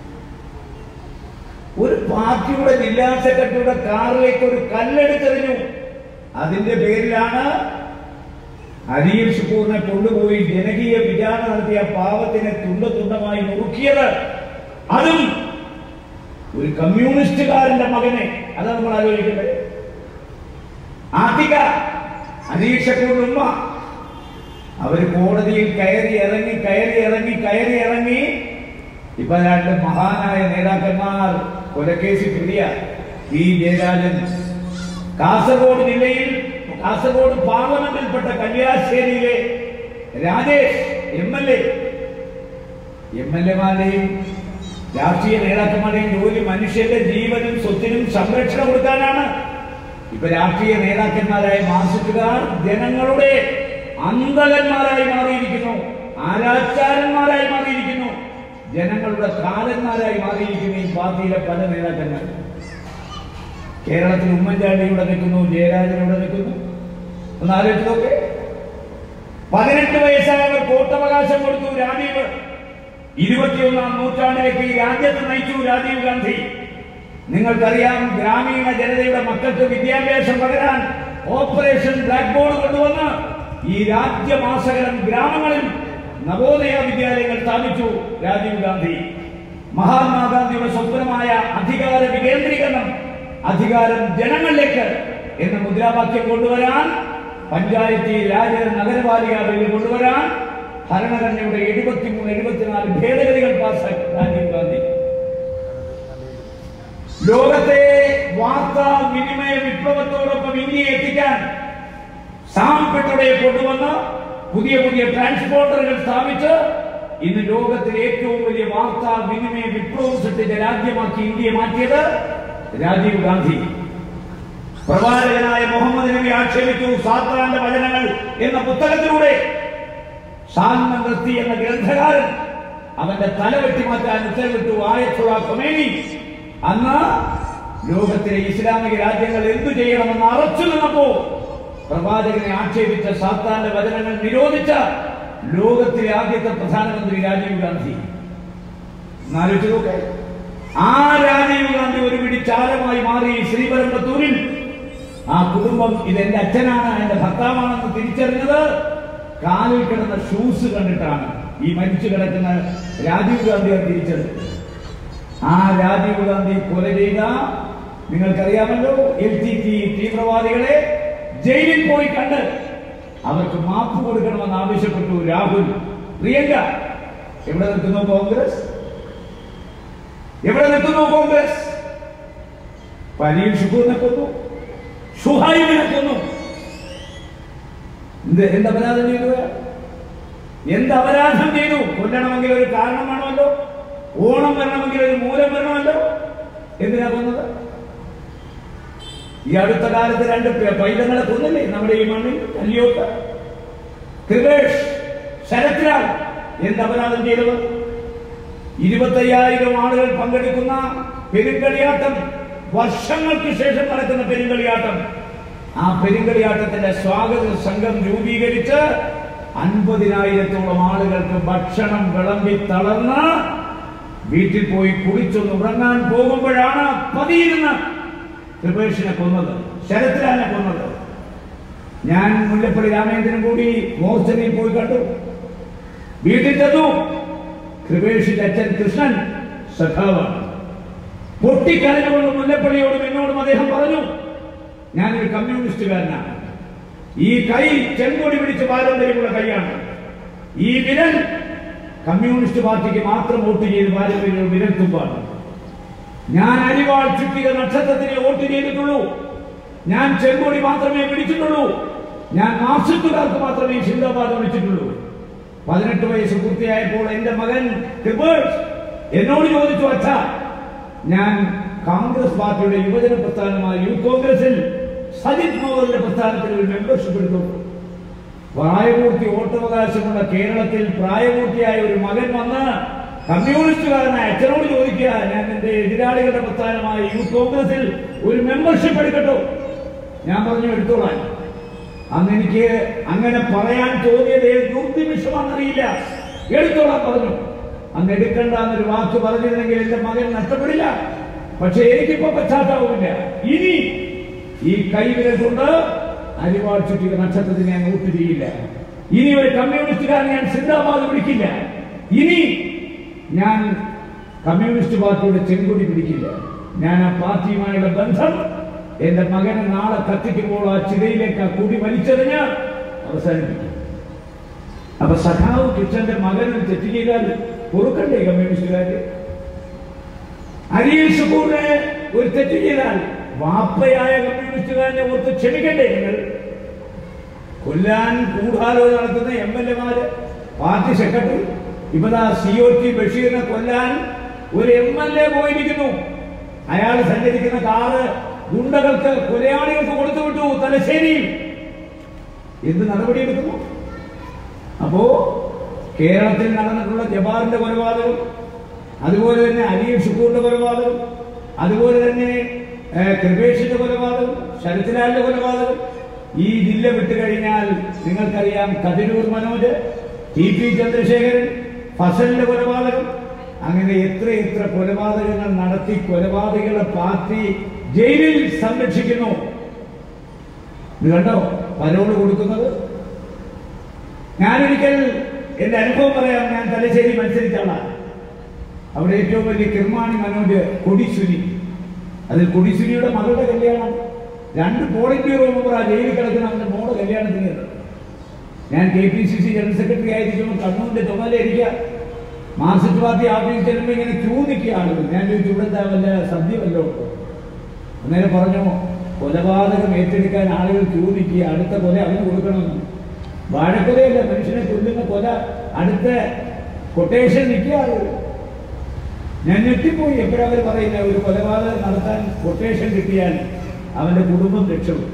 ഒരു പാർട്ടിയുടെ ജില്ലാ സെക്രട്ടറിയുടെ കാറിലേക്ക് ഒരു കല്ലെടുത്തെറിഞ്ഞു അതിന്റെ പേരിലാണ് അരിയിൽ ഷുക്കൂറിനെ കൊണ്ടുപോയി ജനകീയ വിചാരണ നടത്തിയ പാവത്തിനെ തുണ്ട തുണ്ടമായി നുറുക്കിയത് അതും ഒരു കമ്മ്യൂണിസ്റ്റുകാരന്റെ മകനെ അതാണ് നമ്മൾ ആലോചിക്കേണ്ടത് ആത്തിക അനീഷ് ഷക്കൂറിന്റെ ഉമ്മ അവര് കോടതിയിൽ കയറി ഇറങ്ങി കയറി ഇറങ്ങി കയറി ഇറങ്ങി ഇപ്പൊ രണ്ട് മഹാനായ നേതാക്കന്മാർ കൊലക്കേസിൽ പ്രതിയ പി ജയരാജൻ കാസർഗോഡ് ജില്ലയിൽ കാസർഗോഡ് പാർലമെന്റിൽപ്പെട്ട കല്യാശ്ശേരിയിലെ Rajesh M L A M L എമാരുടെയും രാഷ്ട്രീയ നേതാക്കന്മാരുടെയും ജോലി മനുഷ്യന്റെ ജീവനും സ്വത്തിനും സംരക്ഷണം കൊടുക്കാനാണ് ഇപ്പൊ രാഷ്ട്രീയ നേതാക്കന്മാരായ മാർസിസ്റ്റുകാർ ജനങ്ങളുടെ അന്തകന്മാരായി മാറിയിരിക്കുന്നു ആരാച്ചാരന്മാരായി മാറിയിരിക്കുന്നു ജനങ്ങളുടെ കാലന്മാരായി മാറിയിരിക്കുന്നു ഈ പാർട്ടിയിലെ പല നേതാക്കന്മാർ കേരളത്തിൽ ഉമ്മൻചാണ്ടി ഇവിടെ നിൽക്കുന്നു ജയരാജൻ ഇവിടെ നിൽക്കുന്നു ഒന്ന് ആലോചിച്ച് നോക്കേ പതിനെട്ട് വയസ്സായവർ വോട്ടവകാശം കൊടുത്തു രാജീവ് ഇരുപത്തിയൊന്നാം നൂറ്റാണ്ടിലേക്ക് ഈ രാജ്യത്ത് നയിച്ചു രാജീവ് ഗാന്ധി നിങ്ങൾക്കറിയാം ഗ്രാമീണ ജനതയുടെ മക്കൾക്ക് വിദ്യാഭ്യാസം പകരാൻ ഓപ്പറേഷൻ ബ്ലാക്ക് ബോർഡ് കൊണ്ടുവന്ന് ഈ രാജ്യമാസകലം ഗ്രാമങ്ങളിൽ നവോദയ വിദ്യാലയങ്ങൾ സ്ഥാപിച്ചു രാജീവ് ഗാന്ധി മഹാത്മാഗാന്ധിയുടെ സ്വപ്നമായ അധികാര വികേന്ദ്രീകരണം അധികാരം ജനങ്ങളിലേക്ക് എന്ന മുദ്രാവാക്യം കൊണ്ടുവരാൻ പഞ്ചായത്തി രാജ നഗരപാലിക ബില്ല് കൊണ്ടുവരാൻ ഭരണഘടനയുടെ എഴുപത്തിമൂന്ന് എഴുപത്തിനാല് ഭേദഗതികൾ പാസ്സാക്കി രാജീവ് ഗാന്ധി ലോകത്തെ വാർത്താ വിനിമയ വിപ്ലവത്തോടൊപ്പം ഇന്ത്യയെ എത്തിക്കാൻ സാം പെട്രോയെ കൊണ്ടുവന്ന് പുതിയ പുതിയ ട്രാൻസ്പോർട്ടറുകൾ സ്ഥാപിച്ച് ഇന്ന് ലോകത്തിലെ ഏറ്റവും വലിയ വാർത്താ വിനിമയ വിപ്ലവം സൃഷ്ടിച്ച രാജ്യമാക്കി ഇന്ത്യയെ മാറ്റിയത് രാജീവ് ഗാന്ധി പ്രവാചകനായ മുഹമ്മദ് നബി ആക്ഷേപിച്ചു സാത്താന്റെ വചനങ്ങൾ എന്ന പുസ്തകത്തിലൂടെ സാൽമൻ റസ്തി എന്ന ഗ്രന്ഥകാരൻ അവന്റെ തല വെട്ടിമാറ്റാൻ ഉത്തരവിട്ടു ആയത്തുള്ള ഖൊമേനി അന്ന് ലോകത്തിലെ ഇസ്ലാമിക രാജ്യങ്ങൾ എന്തു ചെയ്യണമെന്ന് അറച്ചു നിന്നപ്പോ പ്രവാചകനെ ആക്ഷേപിച്ച സാത്താന്റെ വചനങ്ങൾ നിരോധിച്ച ലോകത്തിലെ ആദ്യത്തെ പ്രധാനമന്ത്രി രാജീവ് ഗാന്ധി എന്നാലോചിച്ച് നോക്കെ ആ രാജീവ് ഗാന്ധി ഒരു പിടി ചാരമായി മാറി ശ്രീപരമ്പത്തൂരിൽ ആ കുടുംബം ഇതെന്റെ അച്ഛനാണ് എന്റെ ഭർത്താവാണെന്ന് തിരിച്ചറിഞ്ഞത് കാലിൽ കിടന്ന ഷൂസ് കണ്ടിട്ടാണ് ഈ മരിച്ചു കിടക്കുന്ന രാജീവ് ഗാന്ധി അത് തിരിച്ചറിഞ്ഞത് ആ രാജീവ് ഗാന്ധി കൊല ചെയ്ത നിങ്ങൾക്കറിയാമല്ലോ എൽ ടി ടി തീവ്രവാദികളെ ജയിലിൽ പോയി കണ്ട് അവർക്ക് മാപ്പ് കൊടുക്കണമെന്ന് ആവശ്യപ്പെട്ടു രാഹുൽ പ്രിയങ്ക എവിടെ നിൽക്കുന്നു കോൺഗ്രസ് എവിടെ നിൽക്കുന്നു കോൺഗ്രസ് പരീക്ഷ നിൽക്കുന്നു ഷുഹൈബ് നിൽക്കുന്നു എന്ത് എന്ത് അപരാധം ചെയ്തു എന്ത് അപരാധം ചെയ്തു കൊല്ലണമെങ്കിൽ ഒരു കാരണം വേണമല്ലോ ഓണം വരണമെങ്കിൽ ഒരു മൂലം വരണമല്ലോ എന്തിനാ കൊന്നത് ഈ അടുത്ത കാലത്ത് രണ്ട് പെ- പൈതങ്ങളെ കൊന്നില്ലേ നമ്മുടെ ഈ മണ്ണിൽ കല്യോട്ട് കൃപേഷ് ശരത്ലാൽ എന്ത് അപരാധം ചെയ്തത് ഇരുപത്തയ്യായിരം ആളുകൾ പങ്കെടുക്കുന്ന പെരുങ്കളിയാട്ടം വർഷങ്ങൾക്ക് ശേഷം നടക്കുന്ന പെരുങ്കളിയാട്ടം ആ പെരുങ്കളിയാട്ടത്തിന്റെ സ്വാഗത സംഘം രൂപീകരിച്ച് അൻപതിനായിരത്തോളം ആളുകൾക്ക് ഭക്ഷണം വിളമ്പി തളർന്ന് വീട്ടിൽ പോയി കുളിച്ചൊന്ന് ഉറങ്ങാൻ പോകുമ്പോഴാണ് പതിയിരുന്ന് കൃപേഷിനെ കൊന്നത് ശരത്ലാലിനെ കൊന്നത് ഞാൻ മുല്ലപ്പള്ളി രാമേന്ദ്രൻ കൂടി മോർച്ചറിയിൽ പോയി കണ്ടു വീട്ടിൽ ചെന്നു കൃപേഷിന്റെ അച്ഛൻ കൃഷ്ണൻ സഖാവാണ് പൊട്ടിക്കരഞ്ഞുകൊണ്ട് മുല്ലപ്പള്ളിയോടും എന്നോടും അദ്ദേഹം പറഞ്ഞു ഞാനൊരു കമ്മ്യൂണിസ്റ്റുകാരനാണ് ഈ കൈ ചെങ്കൊടി പിടിച്ച് പാരമ്പര്യമുള്ള കൈയാണ് ഈ വിരൽ കമ്മ്യൂണിസ്റ്റ് പാർട്ടിക്ക് മാത്രം വോട്ട് ചെയ്ത് പാരമ്പര്യം വിരൽ തുമ്പാണ് ഞാൻ അരിവാൾ ചുറ്റിക നക്ഷത്രത്തിനെ വോട്ട് ചെയ്തിട്ടുള്ളൂ ഞാൻ ചെങ്കൊടി മാത്രമേ പിടിച്ചിട്ടുള്ളൂ ഞാൻ മാർക്സിസ്റ്റുകാർക്ക് മാത്രമേ ചിന്താപാത വിളിച്ചിട്ടുള്ളൂ പതിനെട്ട് വയസ്സ് പൂർത്തിയായപ്പോൾ എന്റെ മകൻ ടിബേഴ്സ് എന്നോട് ചോദിച്ചു അച്ഛ ഞാൻ കോൺഗ്രസ് പാർട്ടിയുടെ യുവജന പ്രസ്ഥാനമായ യൂത്ത് കോൺഗ്രസിൽ സജിത് മോഹന്റെ പ്രസ്ഥാനത്തിൽ ഒരു മെമ്പർഷിപ്പ് എടുത്തു പ്രായപൂർത്തി വോട്ടവകാശമുള്ള കേരളത്തിൽ പ്രായപൂർത്തിയായ ഒരു മകൻ വന്ന് കമ്മ്യൂണിസ്റ്റുകാരനായ അച്ഛനോട് ചോദിക്കുക ഞാൻ എന്റെ എതിരാളികളുടെ പ്രസ്ഥാനമായ യൂത്ത് കോൺഗ്രസിൽ ഒരു മെമ്പർഷിപ്പ് എടുക്കട്ടോ ഞാൻ പറഞ്ഞു എടുത്തോളാൻ അന്ന് എനിക്ക് അങ്ങനെ പറയാൻ തോന്നിയത് ഏത് ദുർനിമിഷമാണെന്നറിയില്ല എടുത്തോളാൻ പറഞ്ഞു അന്ന് എടുക്കണ്ട എന്നൊരു വാക്ക് പറഞ്ഞിരുന്നെങ്കിൽ എന്റെ മകൻ നഷ്ടപ്പെടില്ല പക്ഷെ എനിക്കിപ്പോ പശ്ചാത്താപമില്ല ഇനി ഈ കൈവിരൽ കൊണ്ട് അരിവാൾ ചുറ്റിക നക്ഷത്രത്തിന് ഞാൻ വോട്ട് ചെയ്യില്ല ഇനി ഒരു കമ്മ്യൂണിസ്റ്റുകാരൻ ഞാൻ സിന്ദാബാദ് വിളിക്കില്ല ഇനി ഞാൻ കമ്മ്യൂണിസ്റ്റ് പാർട്ടിയുടെ ചെങ്കൊടി പിടിക്കില്ല ഞാൻ ആ പാർട്ടിയുമായുള്ള ബന്ധം എന്റെ മകനെ നാളെ കത്തിക്കുമ്പോൾ ആ ചിതയിലേക്ക് ആ കൂടി വലിച്ചെറിഞ്ഞ് അവസാനിപ്പിക്കും അപ്പൊ സഖാവ് കൃഷ്ണന്റെ മകന് തെറ്റ് ചെയ്താൽ പൊറുക്കണ്ടേ കമ്മ്യൂണിസ്റ്റുകാര് അരിയിൽ ഷുക്കൂറിനെ ഒരു തെറ്റ് ചെയ്താൽ വാപ്പയായ കമ്മ്യൂണിസ്റ്റുകാരനെ ഓർത്ത് ക്ഷമിക്കണ്ടേ നിങ്ങൾ കൊല്ലാൻ ഗൂഢാലോചന നടത്തുന്ന എം എൽ എമാര് പാർട്ടി സെക്രട്ടറി ഇപ്പതാ സി ഒ ടി ബഷീറിനെ കൊല്ലാൻ ഒരു എം എൽ എ പോയിരിക്കുന്നു അയാൾ സഞ്ചരിക്കുന്ന കാറ് ഗുണ്ടകൾക്ക് കൊലയാളികൾക്ക് കൊടുത്തു വിട്ടു തലശ്ശേരിയിൽ എന്ത് നടപടിയെടുക്കുന്നു അപ്പോ കേരളത്തിൽ നടന്നിട്ടുള്ള ജബാറിന്റെ കൊലപാതകം അതുപോലെ തന്നെ അലിയും ഷുക്കൂറിന്റെ കൊലപാതകം അതുപോലെ തന്നെ ഏ, കൃപേഷിന്റെ കൊലപാതകം ശരത്ലാലിന്റെ കൊലപാതകം ഈ ജില്ല വിട്ടുകഴിഞ്ഞാൽ നിങ്ങൾക്കറിയാം കതിരൂർ മനോജ് ടി പി ചന്ദ്രശേഖരൻ ഫസലിന്റെ കൊലപാതകം അങ്ങനെ എത്ര എത്ര കൊലപാതകങ്ങൾ നടത്തി കൊലപാതകളെ പാർട്ടി ജയിലിൽ സംരക്ഷിക്കുന്നു ഇത് കണ്ടോ പരോട് കൊടുക്കുന്നത് ഞാനൊരിക്കൽ എന്റെ അനുഭവം പറയാം ഞാൻ തലശ്ശേരി മത്സരിച്ച ആളാണ് അവിടെ ഏറ്റവും വലിയ കിർമാണി മനോജ് കൊടിസുനി അതിൽ കൊടിസുനിയുടെ മകളുടെ കല്യാണം രണ്ട് പോളിംഗ് ബ്യൂറോ മെമ്പർ ആ ജയിലിൽ കിടക്കുന്ന അവന്റെ മോടെ കല്യാണത്തിന് ഞാൻ K P C C general secretary ആയിരിക്കുമ്പോൾ കണ്ണൂരിന്റെ ചുമതലയിരിക്കുക മാർക്സിസ്റ്റ് പാർട്ടി ഓഫീസിൽ ചെല്ലുമ്പോൾ ഇങ്ങനെ ക്യൂ നിൽക്കുക ആളുകൾ ഞാൻ ചോദിച്ചു ഇവിടുത്തെ വല്ല സദ്യ വല്ലോ അന്നേരം പറഞ്ഞു കൊലപാതകം ഏറ്റെടുക്കാൻ ആളുകൾ ക്യൂ നിൽക്കുക അടുത്ത കൊല അവന് കൊടുക്കണമെന്ന് വാഴക്കൊലയല്ല മനുഷ്യനെ കൊല്ലുന്ന കൊല അടുത്ത കൊട്ടേഷൻ നിൽക്കുക ആളുകൾ ഞാൻ ഞെട്ടിപ്പോയി എപ്പോഴും അവർ പറയുന്ന ഒരു കൊലപാതകം നടത്താൻ കൊട്ടേഷൻ കിട്ടിയാൽ അവന്റെ കുടുംബം രക്ഷപ്പെടും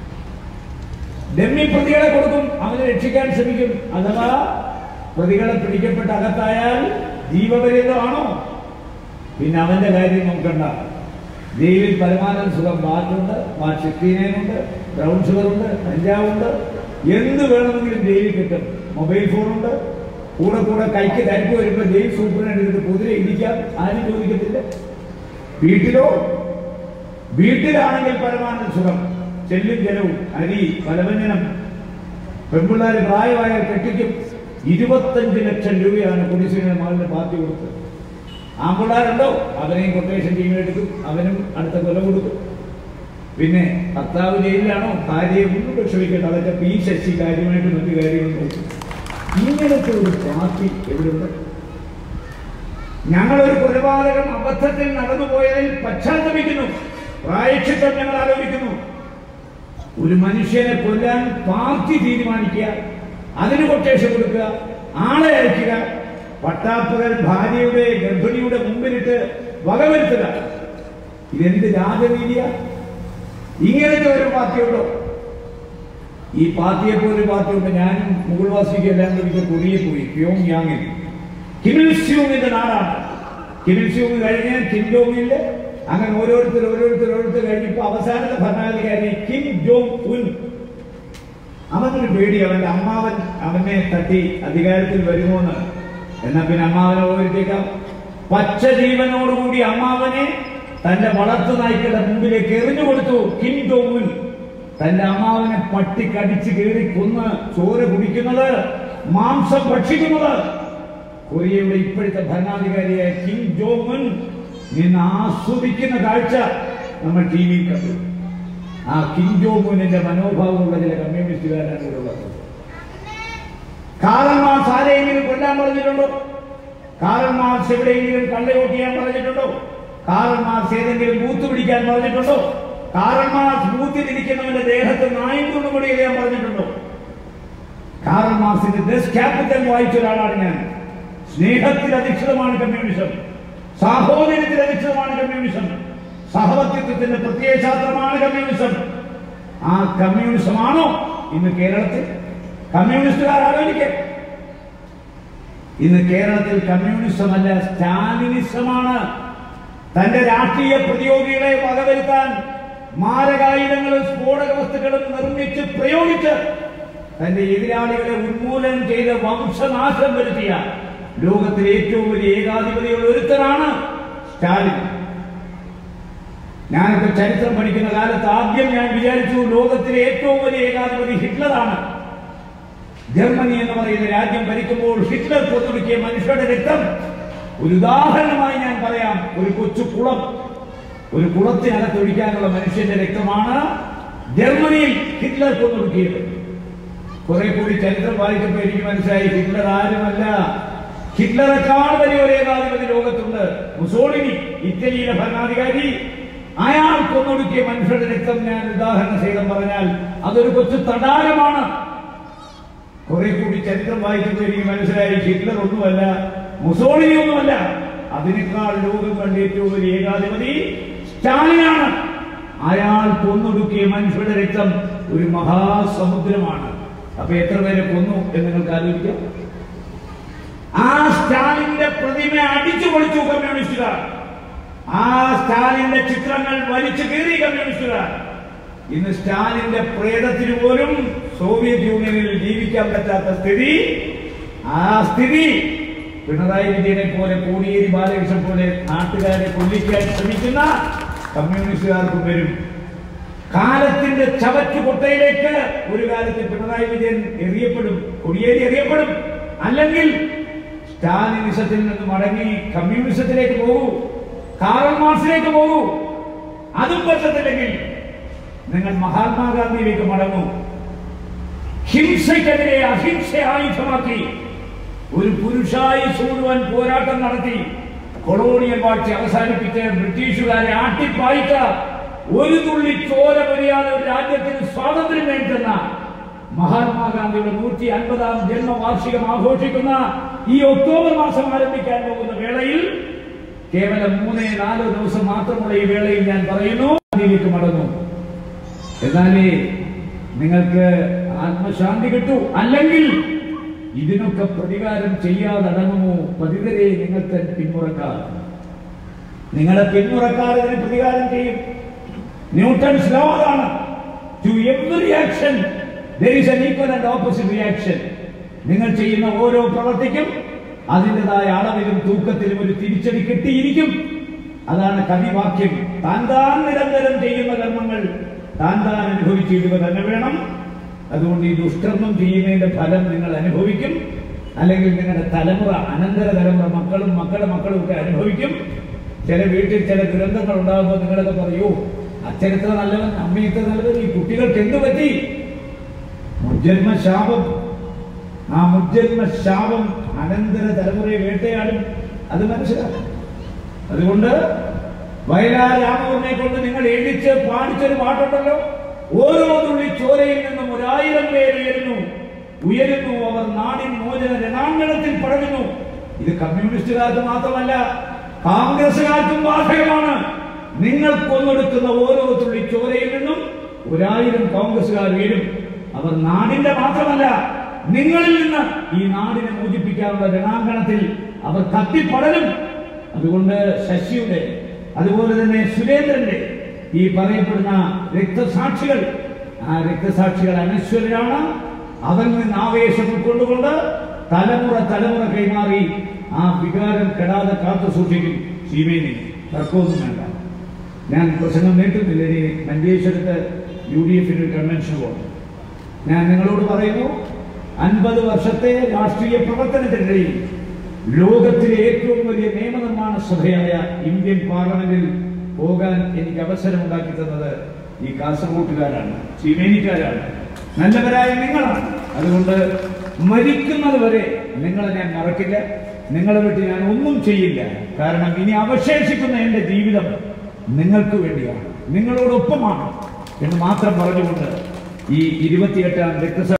ഡെമ്മി പ്രതികളെ കൊടുക്കും അവനെ രക്ഷിക്കാൻ ശ്രമിക്കും അഥവാ പ്രതികളെ പിടിക്കപ്പെട്ട് അകത്തായാൽ ജീവപര്യന്തമാണോ പിന്നെ അവന്റെ കാര്യം നോക്കണ്ട ജയിലിൽ പരമാനന്ദ സുഖം ബാറ്റുണ്ട് ബാറ്റ് സിക്സ്റ്റീനുണ്ട് ബ്രൗൺ ഷുഗർ ഉണ്ട് കഞ്ചാവുണ്ട് എന്ത് വേണമെങ്കിലും ജയിലിൽ കിട്ടും മൊബൈൽ ഫോണുണ്ട് കൂടെ കൂടെ കൈക്ക് തരിപ്പ് വരുമ്പോൾ ജയിൽ സൂപ്പറിനെ എടുത്ത് കുതിര ഇടിക്കാം ആരും ചോദിക്കത്തില്ല വീട്ടിലോ വീട്ടിലാണെങ്കിൽ പരമാനന്ദ സുഖം ചെല്ലും ജലവും അരി പലവ്യഞ്ജനം പെൺപിള്ളേർ പ്രായമായാൽ കെട്ടിക്കും ഇരുപത്തഞ്ച് ലക്ഷം രൂപയാണ് കുടിശ്ശിക മകളുടെ പാർട്ടി കൊടുത്തത് ആമ്പിള്ളേരുണ്ടോ അവനെയും കൊട്ടേഷൻ ടീം എടുക്കും അവനും അടുത്ത കൊല കൊടുക്കും പിന്നെ ഭർത്താവ് ജയിലിലാണോ ഭാര്യയെ ഒന്നും വിഷമിക്കേണ്ട അതൊക്കെ പി ശശി കാര്യമായിട്ട് മറ്റു കാര്യങ്ങൾ നോക്കും ഇങ്ങനത്തെ ഒരു പാർട്ടി എവിടെയുണ്ട് ഞങ്ങളൊരു കൊലപാതകം അബദ്ധത്തിൽ നടന്നുപോയതിൽ പശ്ചാത്തപിക്കുന്നു പ്രായക്ഷിത്വം ഞങ്ങൾ ആലോചിക്കുന്നു ഒരു മനുഷ്യനെ കൊല്ലാൻ പാർട്ടി തീരുമാനിക്കുക അതിന് കൊട്ടേഷൻ കൊടുക്കുക ആളെ അയക്കുക പട്ടാപ്പകൽ ഭാര്യയുടെ ഗർഭിണിയുടെ മുമ്പിലിട്ട് വകവരുത്തുക ഇതെന്ത് രാജനീതിയ ഇങ്ങനത്തെ ഒരു പാർട്ടിയുണ്ടോ ഈ പാർട്ടിയെ പോലെ പാർട്ടിയുണ്ട് ഞാനും മുഗൾവാസിക്ക് എല്ലാം കൂടി കൊറിയെ പോയി ക്യോങ് യാങ്ങിൽ കിമിൽ സ്യൂങ്ങിന്റെ നാടാണ് കിമിൽ സ്യൂങ് കഴിഞ്ഞ് കിം ജോങ്ങിന്റെ അങ്ങനെ ഓരോരുത്തർ ഓരോരുത്തർ ഓരോരുത്തർ കഴിഞ്ഞപ്പോ അവസാനത്തെ ഭരണാധികാരി കിം ജോങ് ഉൻ അവനൊരു പേടി അവന്റെ അമ്മാവൻ അവനെ തട്ടി അധികാരത്തിൽ വരുമോന്ന് എന്നാ പിന്നെ അമ്മാവനെ ഓർത്തേക്കാം പച്ച ജീവനോടുകൂടി അമ്മാവനെ തന്റെ വളർത്തു നായ്ക്കളുടെ മുമ്പിലേക്ക് എറിഞ്ഞു കൊടുത്തു കിം ജോങ് ഉൻ തന്റെ അമ്മാവനെ പട്ടി കടിച്ച് കീറി കൊന്ന് ചോര കുടിക്കുന്നത് മാംസം ഭക്ഷിക്കുന്നത് കൊറിയയുടെ ഇപ്പോഴത്തെ ഭരണാധികാരിയായ കിം ജോങ് ഉൻ നിന്ന് ആസ്വദിക്കുന്ന കാഴ്ച നമ്മൾ ടി വിയിൽ കണ്ടു ആ കിം ജോങ് ഉന്നിന്റെ മനോഭാവമുള്ള ചില കമ്മ്യൂണിസ്റ്റുകാരാണ് ഇവിടെ ഉള്ളത് കാറൽ മാർക്സ് ആരെയെങ്കിലും കൊല്ലാൻ പറഞ്ഞിട്ടുണ്ടോ കാറൽ മാർക്സ് എവിടെയെങ്കിലും കള്ളയോട്ട് ചെയ്യാൻ പറഞ്ഞിട്ടുണ്ടോ കാറൽ മാർക്സ് ഏതെങ്കിലും ബൂത്ത് പിടിക്കാൻ പറഞ്ഞിട്ടുണ്ടോ കാറൽ മാർക്സ് ബൂത്തിൽ ഇരിക്കുന്നവന്റെ ദേഹത്ത് നായും തുണ്ടുപൊടി എഴുതാൻ പറഞ്ഞിട്ടുണ്ടോ കാറൽ മാർക്സിന്റെ ദസ് ക്യാപിറ്റൽ വായിച്ച ഒരാളാണ് ഞാൻ സ്നേഹത്തിൽ അധിഷ്ഠിതമാണ് കമ്മ്യൂണിസം സാഹോദര്യത്തിൽ അധിഷ്ഠിതമാണ് കമ്മ്യൂണിസം സഹവർത്തിത്വത്തിന്റെ പ്രത്യയശാസ്ത്രമാണ് കമ്മ്യൂണിസം ആ കമ്മ്യൂണിസമാണോ ഇന്ന് കേരളത്തിൽ കമ്മ്യൂണിസ്റ്റുകാർ ആലോചിക്കേ ഇന്ന് കേരളത്തിൽ കമ്മ്യൂണിസം അല്ല സ്റ്റാലിനിസമാണ് തന്റെ രാഷ്ട്രീയ പ്രതിയോഗികളെ വകവരുത്താൻ മാരകായുധങ്ങളും സ്ഫോടക വസ്തുക്കളും നിർമ്മിച്ച് പ്രയോഗിച്ച് തന്റെ എതിരാളികളെ ഉന്മൂലനം ചെയ്ത് വംശനാശം വരുത്തിയ ലോകത്തിലെ ഏറ്റവും വലിയ ഏകാധിപതിയുള്ള ഒരുത്തനാണ് സ്റ്റാലിൻ ഞാനൊക്കെ ചരിത്രം പഠിക്കുന്ന കാലത്ത് ആദ്യം ഞാൻ വിചാരിച്ചു ലോകത്തിലെ ഏറ്റവും വലിയ ഏകാധിപതി ഹിറ്റ്ലറാണ് ജർമ്മനി എന്ന് പറയുന്ന രാജ്യം ഭരിക്കുമ്പോൾ ഹിറ്റ്ലർ കൊന്നൊടുക്കിയ മനുഷ്യരുടെ രക്തം ഒരു ഉദാഹരണമായി ഞാൻ പറയാം ഒരു കൊച്ചു കുളം ഒരു കുളത്തിനകത്ത് ഒഴിക്കാനുള്ള മനുഷ്യന്റെ രക്തമാണ് ജർമ്മനിയിൽ ഹിറ്റ്ലർ കൊന്നൊടുക്കിയത് കുറെ കൂടി ചരിത്രം വായിച്ചപ്പോൾ എനിക്ക് മനസ്സിലായി ഹിറ്റ്ലർ ആരുമല്ല ഹിറ്റ്ലറെക്കാൾ വലിയ ഒരു ഏകാധിപതി ലോകത്തുണ്ട് മുസോളിനി ഇറ്റലിയിലെ ഭരണാധികാരി അയാൾ കൊന്നൊടുക്കിയ മനുഷ്യരുടെ രക്തം ഞാൻ ഉദാഹരണ സഹിതം പറഞ്ഞാൽ അതൊരു കൊച്ചു തടാകമാണ് കുറെ കൂടി ചരിത്രം വായിച്ചപ്പോൾ എനിക്ക് മനസ്സിലായി ഹിറ്റ്ലർ ഒന്നുമല്ല മുസോളിനി ഒന്നുമല്ല അതിനേക്കാൾ ലോകം കണ്ട ഏറ്റവും വലിയ ഏകാധിപതി സ്റ്റാലിനാണ് അയാൾ കൊന്നൊടുക്കിയ മനുഷ്യരുടെ രക്തം ഒരു മഹാസമുദ്രമാണ് അപ്പൊ എത്ര പേരെ കൊന്നു എന്ന് നിങ്ങൾക്ക് ആലോചിക്കാം ആ സ്റ്റാലിന്റെ പ്രതിമ അടിച്ചു പൊളിച്ചു കമ്മ്യൂണിസ്റ്റുകാർ ആ സ്റ്റാലിന്റെ ചിത്രങ്ങൾ വലിച്ചു കീറി കമ്മ്യൂണിസ്റ്റുകാർ ഇന്ന് സ്റ്റാലിന്റെ പ്രേതത്തിന് പോലും സോവിയറ്റ് യൂണിയനിൽ ജീവിക്കാൻ പറ്റാത്ത സ്ഥിതി ആ സ്ഥിതി പിണറായി വിജയനെ പോലെ കോടിയേരി ബാലകൃഷ്ണൻ പോലെ നാട്ടുകാരെ കൊല്ലിക്കാൻ ശ്രമിക്കുന്ന കമ്മ്യൂണിസ്റ്റുകാർക്കും വരും കാലത്തിന്റെ ചവറ്റുകൊട്ടയിലേക്ക് ഒരു കാലത്ത് പിണറായി വിജയൻ എറിയപ്പെടും കൊടിയേരി എറിയപ്പെടും അല്ലെങ്കിൽ സ്റ്റാലിനിസത്തിൽ നിന്ന് മടങ്ങി കമ്മ്യൂണിസത്തിലേക്ക് പോകൂ കാറൽ മാർക്സിലേക്ക് പോകൂ അതും പറ്റത്തില്ലെങ്കിൽ നിങ്ങൾ മഹാത്മാഗാന്ധിയിലേക്ക് മടങ്ങൂ ഹിംസയ്ക്കെതിരെ അഹിംസ ആയുധമാക്കി ഒരു പുരുഷായി മുഴുവൻ പോരാട്ടം നടത്തി കൊളോണിയൽ വാഴ്ച അവസാനിപ്പിച്ച് ബ്രിട്ടീഷുകാരെ ആട്ടിപ്പായിച്ച ഒരു തുള്ളി ചോര പൊരിയാതെ ഒരു രാജ്യത്തിന് സ്വാതന്ത്ര്യം നേടുന്ന മഹാത്മാഗാന്ധിയുടെ നൂറ്റി അൻപതാം ജന്മവാർഷികം ആഘോഷിക്കുന്ന ഈ ഒക്ടോബർ മാസം ആരംഭിക്കാൻ പോകുന്ന വേളയിൽ കേവലം മൂന്നേ നാലോ ദിവസം മാത്രമുള്ള ഈ വേളയിൽ ഞാൻ പറയുന്നു അതിലേക്ക് മടങ്ങും എന്നാലേ നിങ്ങൾക്ക് ആത്മശാന്തി കിട്ടൂ അല്ലെങ്കിൽ ഇതിനൊക്കെ പ്രതികാരം ചെയ്യാതടങ്ങുമോ പതിതരെ നിങ്ങൾക്ക് പിന്മുറക്കാർ നിങ്ങളെ പിന്മുറക്കാർ ഇതിന് പ്രതികാരം ചെയ്യും ന്യൂട്ടൺസ് ലോ അതാണ് to every action there is an equal and opposite reaction നിങ്ങൾ ചെയ്യുന്ന ഓരോ പ്രവർത്തിക്കും അതിൻ്റെതായ അളവിലും തൂക്കത്തിലും ഒരു തിരിച്ചടി കിട്ടിയിരിക്കും അതാണ് കവിവാക്യം താൻ താൻ നിരന്തരം ചെയ്യുന്ന കർമ്മങ്ങൾ താൻ താൻ അനുഭവിച്ചിടുക തന്നെ വേണം അതുകൊണ്ട് ഈ ദുഷ്കർമ്മം ചെയ്യുന്നതിന്റെ ഫലം നിങ്ങൾ അനുഭവിക്കും അല്ലെങ്കിൽ നിങ്ങളുടെ തലമുറ അനന്തര തലമുറ മക്കളും മക്കളുടെ മക്കളും ഒക്കെ അനുഭവിക്കും ചില വീട്ടിൽ ചില ദുരന്തങ്ങൾ ഉണ്ടാകുമ്പോൾ നിങ്ങളൊക്കെ പറയൂ അച്ഛനത്ര നല്ലവൻ അമ്മയത്ര നല്ലവൻ ഈ കുട്ടികൾക്ക് എന്ത് പറ്റി മുജ്ജന്മ ശാപം ആ മുജ്ജന്മ ശാപം അനന്തര തലമുറയെ വേട്ടയാടും അത് മനസ്സിലാക്കും അതുകൊണ്ട് വയലാർ രാമവർമ്മയെ കൊണ്ട് നിങ്ങൾ എഴുതിച്ച് പാടിച്ചൊരു പാട്ടുണ്ടല്ലോ ഓരോ തുള്ളി ചോരയിൽ നിന്നും ഒരായിരം പേര് ഉയരുന്നു ഉയരുന്നു അവർ നാടിൻ മോചന രണാങ്കണത്തിൽ പടരുന്നു ഇത് കമ്മ്യൂണിസ്റ്റുകാർക്ക് മാത്രമല്ല കോൺഗ്രസുകാർക്കും ബാധകമാണ് നിങ്ങൾ കൊന്നൊടുക്കുന്ന ഓരോ തുള്ളി ചോരയിൽ നിന്നും ഒരായിരം കോൺഗ്രസുകാർ വീഴും അവർ നാടിന്റെ മാത്രമല്ല നിങ്ങളിൽ നിന്ന് ഈ നാടിനെ മോചിപ്പിക്കാനുള്ള രണാങ്കണത്തിൽ അവർ കത്തിപ്പടരും അതുകൊണ്ട് ശശിയുടെ അതുപോലെ തന്നെ സുരേന്ദ്രന്റെ ഈ പറയപ്പെടുന്ന രക്തസാക്ഷികൾ ആ രക്തസാക്ഷികൾ അനശ്വരരാണ് അവരിൽ നിന്ന് ആവേശം ഉൾക്കൊണ്ടുകൊണ്ട് തലമുറ തലമുറ കൈമാറി ആ വികാരം കെടാതെ കാത്തു സൂക്ഷിക്കും സീമേനെ തർക്കമൊന്നും വേണ്ട ഞാൻ പ്രസംഗം നീട്ടുന്നില്ല ഇനി മഞ്ചേശ്വരത്ത് യു ഡി എഫിന് കൺവെൻഷൻ പോകും ഞാൻ നിങ്ങളോട് പറയുന്നു അൻപത് വർഷത്തെ രാഷ്ട്രീയ പ്രവർത്തനത്തിനിടയിൽ ലോകത്തിലെ ഏറ്റവും വലിയ നിയമനിർമ്മാണ സഭയായ ഇന്ത്യൻ പാർലമെന്റിൽ പോകാൻ എനിക്ക് അവസരം ഉണ്ടാക്കി തന്നത് ഈ കാസർഗോട്ടുകാരാണ് ചീമേനിക്കാരാണ് നല്ലവരായ നിങ്ങളാണ് അതുകൊണ്ട് മരിക്കുന്നത് വരെ നിങ്ങളെ ഞാൻ മറക്കില്ല നിങ്ങളെ വിട്ട് ഞാൻ ഒന്നും ചെയ്യില്ല കാരണം ഇനി അവശേഷിക്കുന്ന എന്റെ ജീവിതം നിങ്ങൾക്ക് വേണ്ടിയാണ് നിങ്ങളോടൊപ്പമാണ് എന്ന് മാത്രം പറഞ്ഞുകൊണ്ട് ഈ ഇരുപത്തിയെട്ടാം രക്തസഭ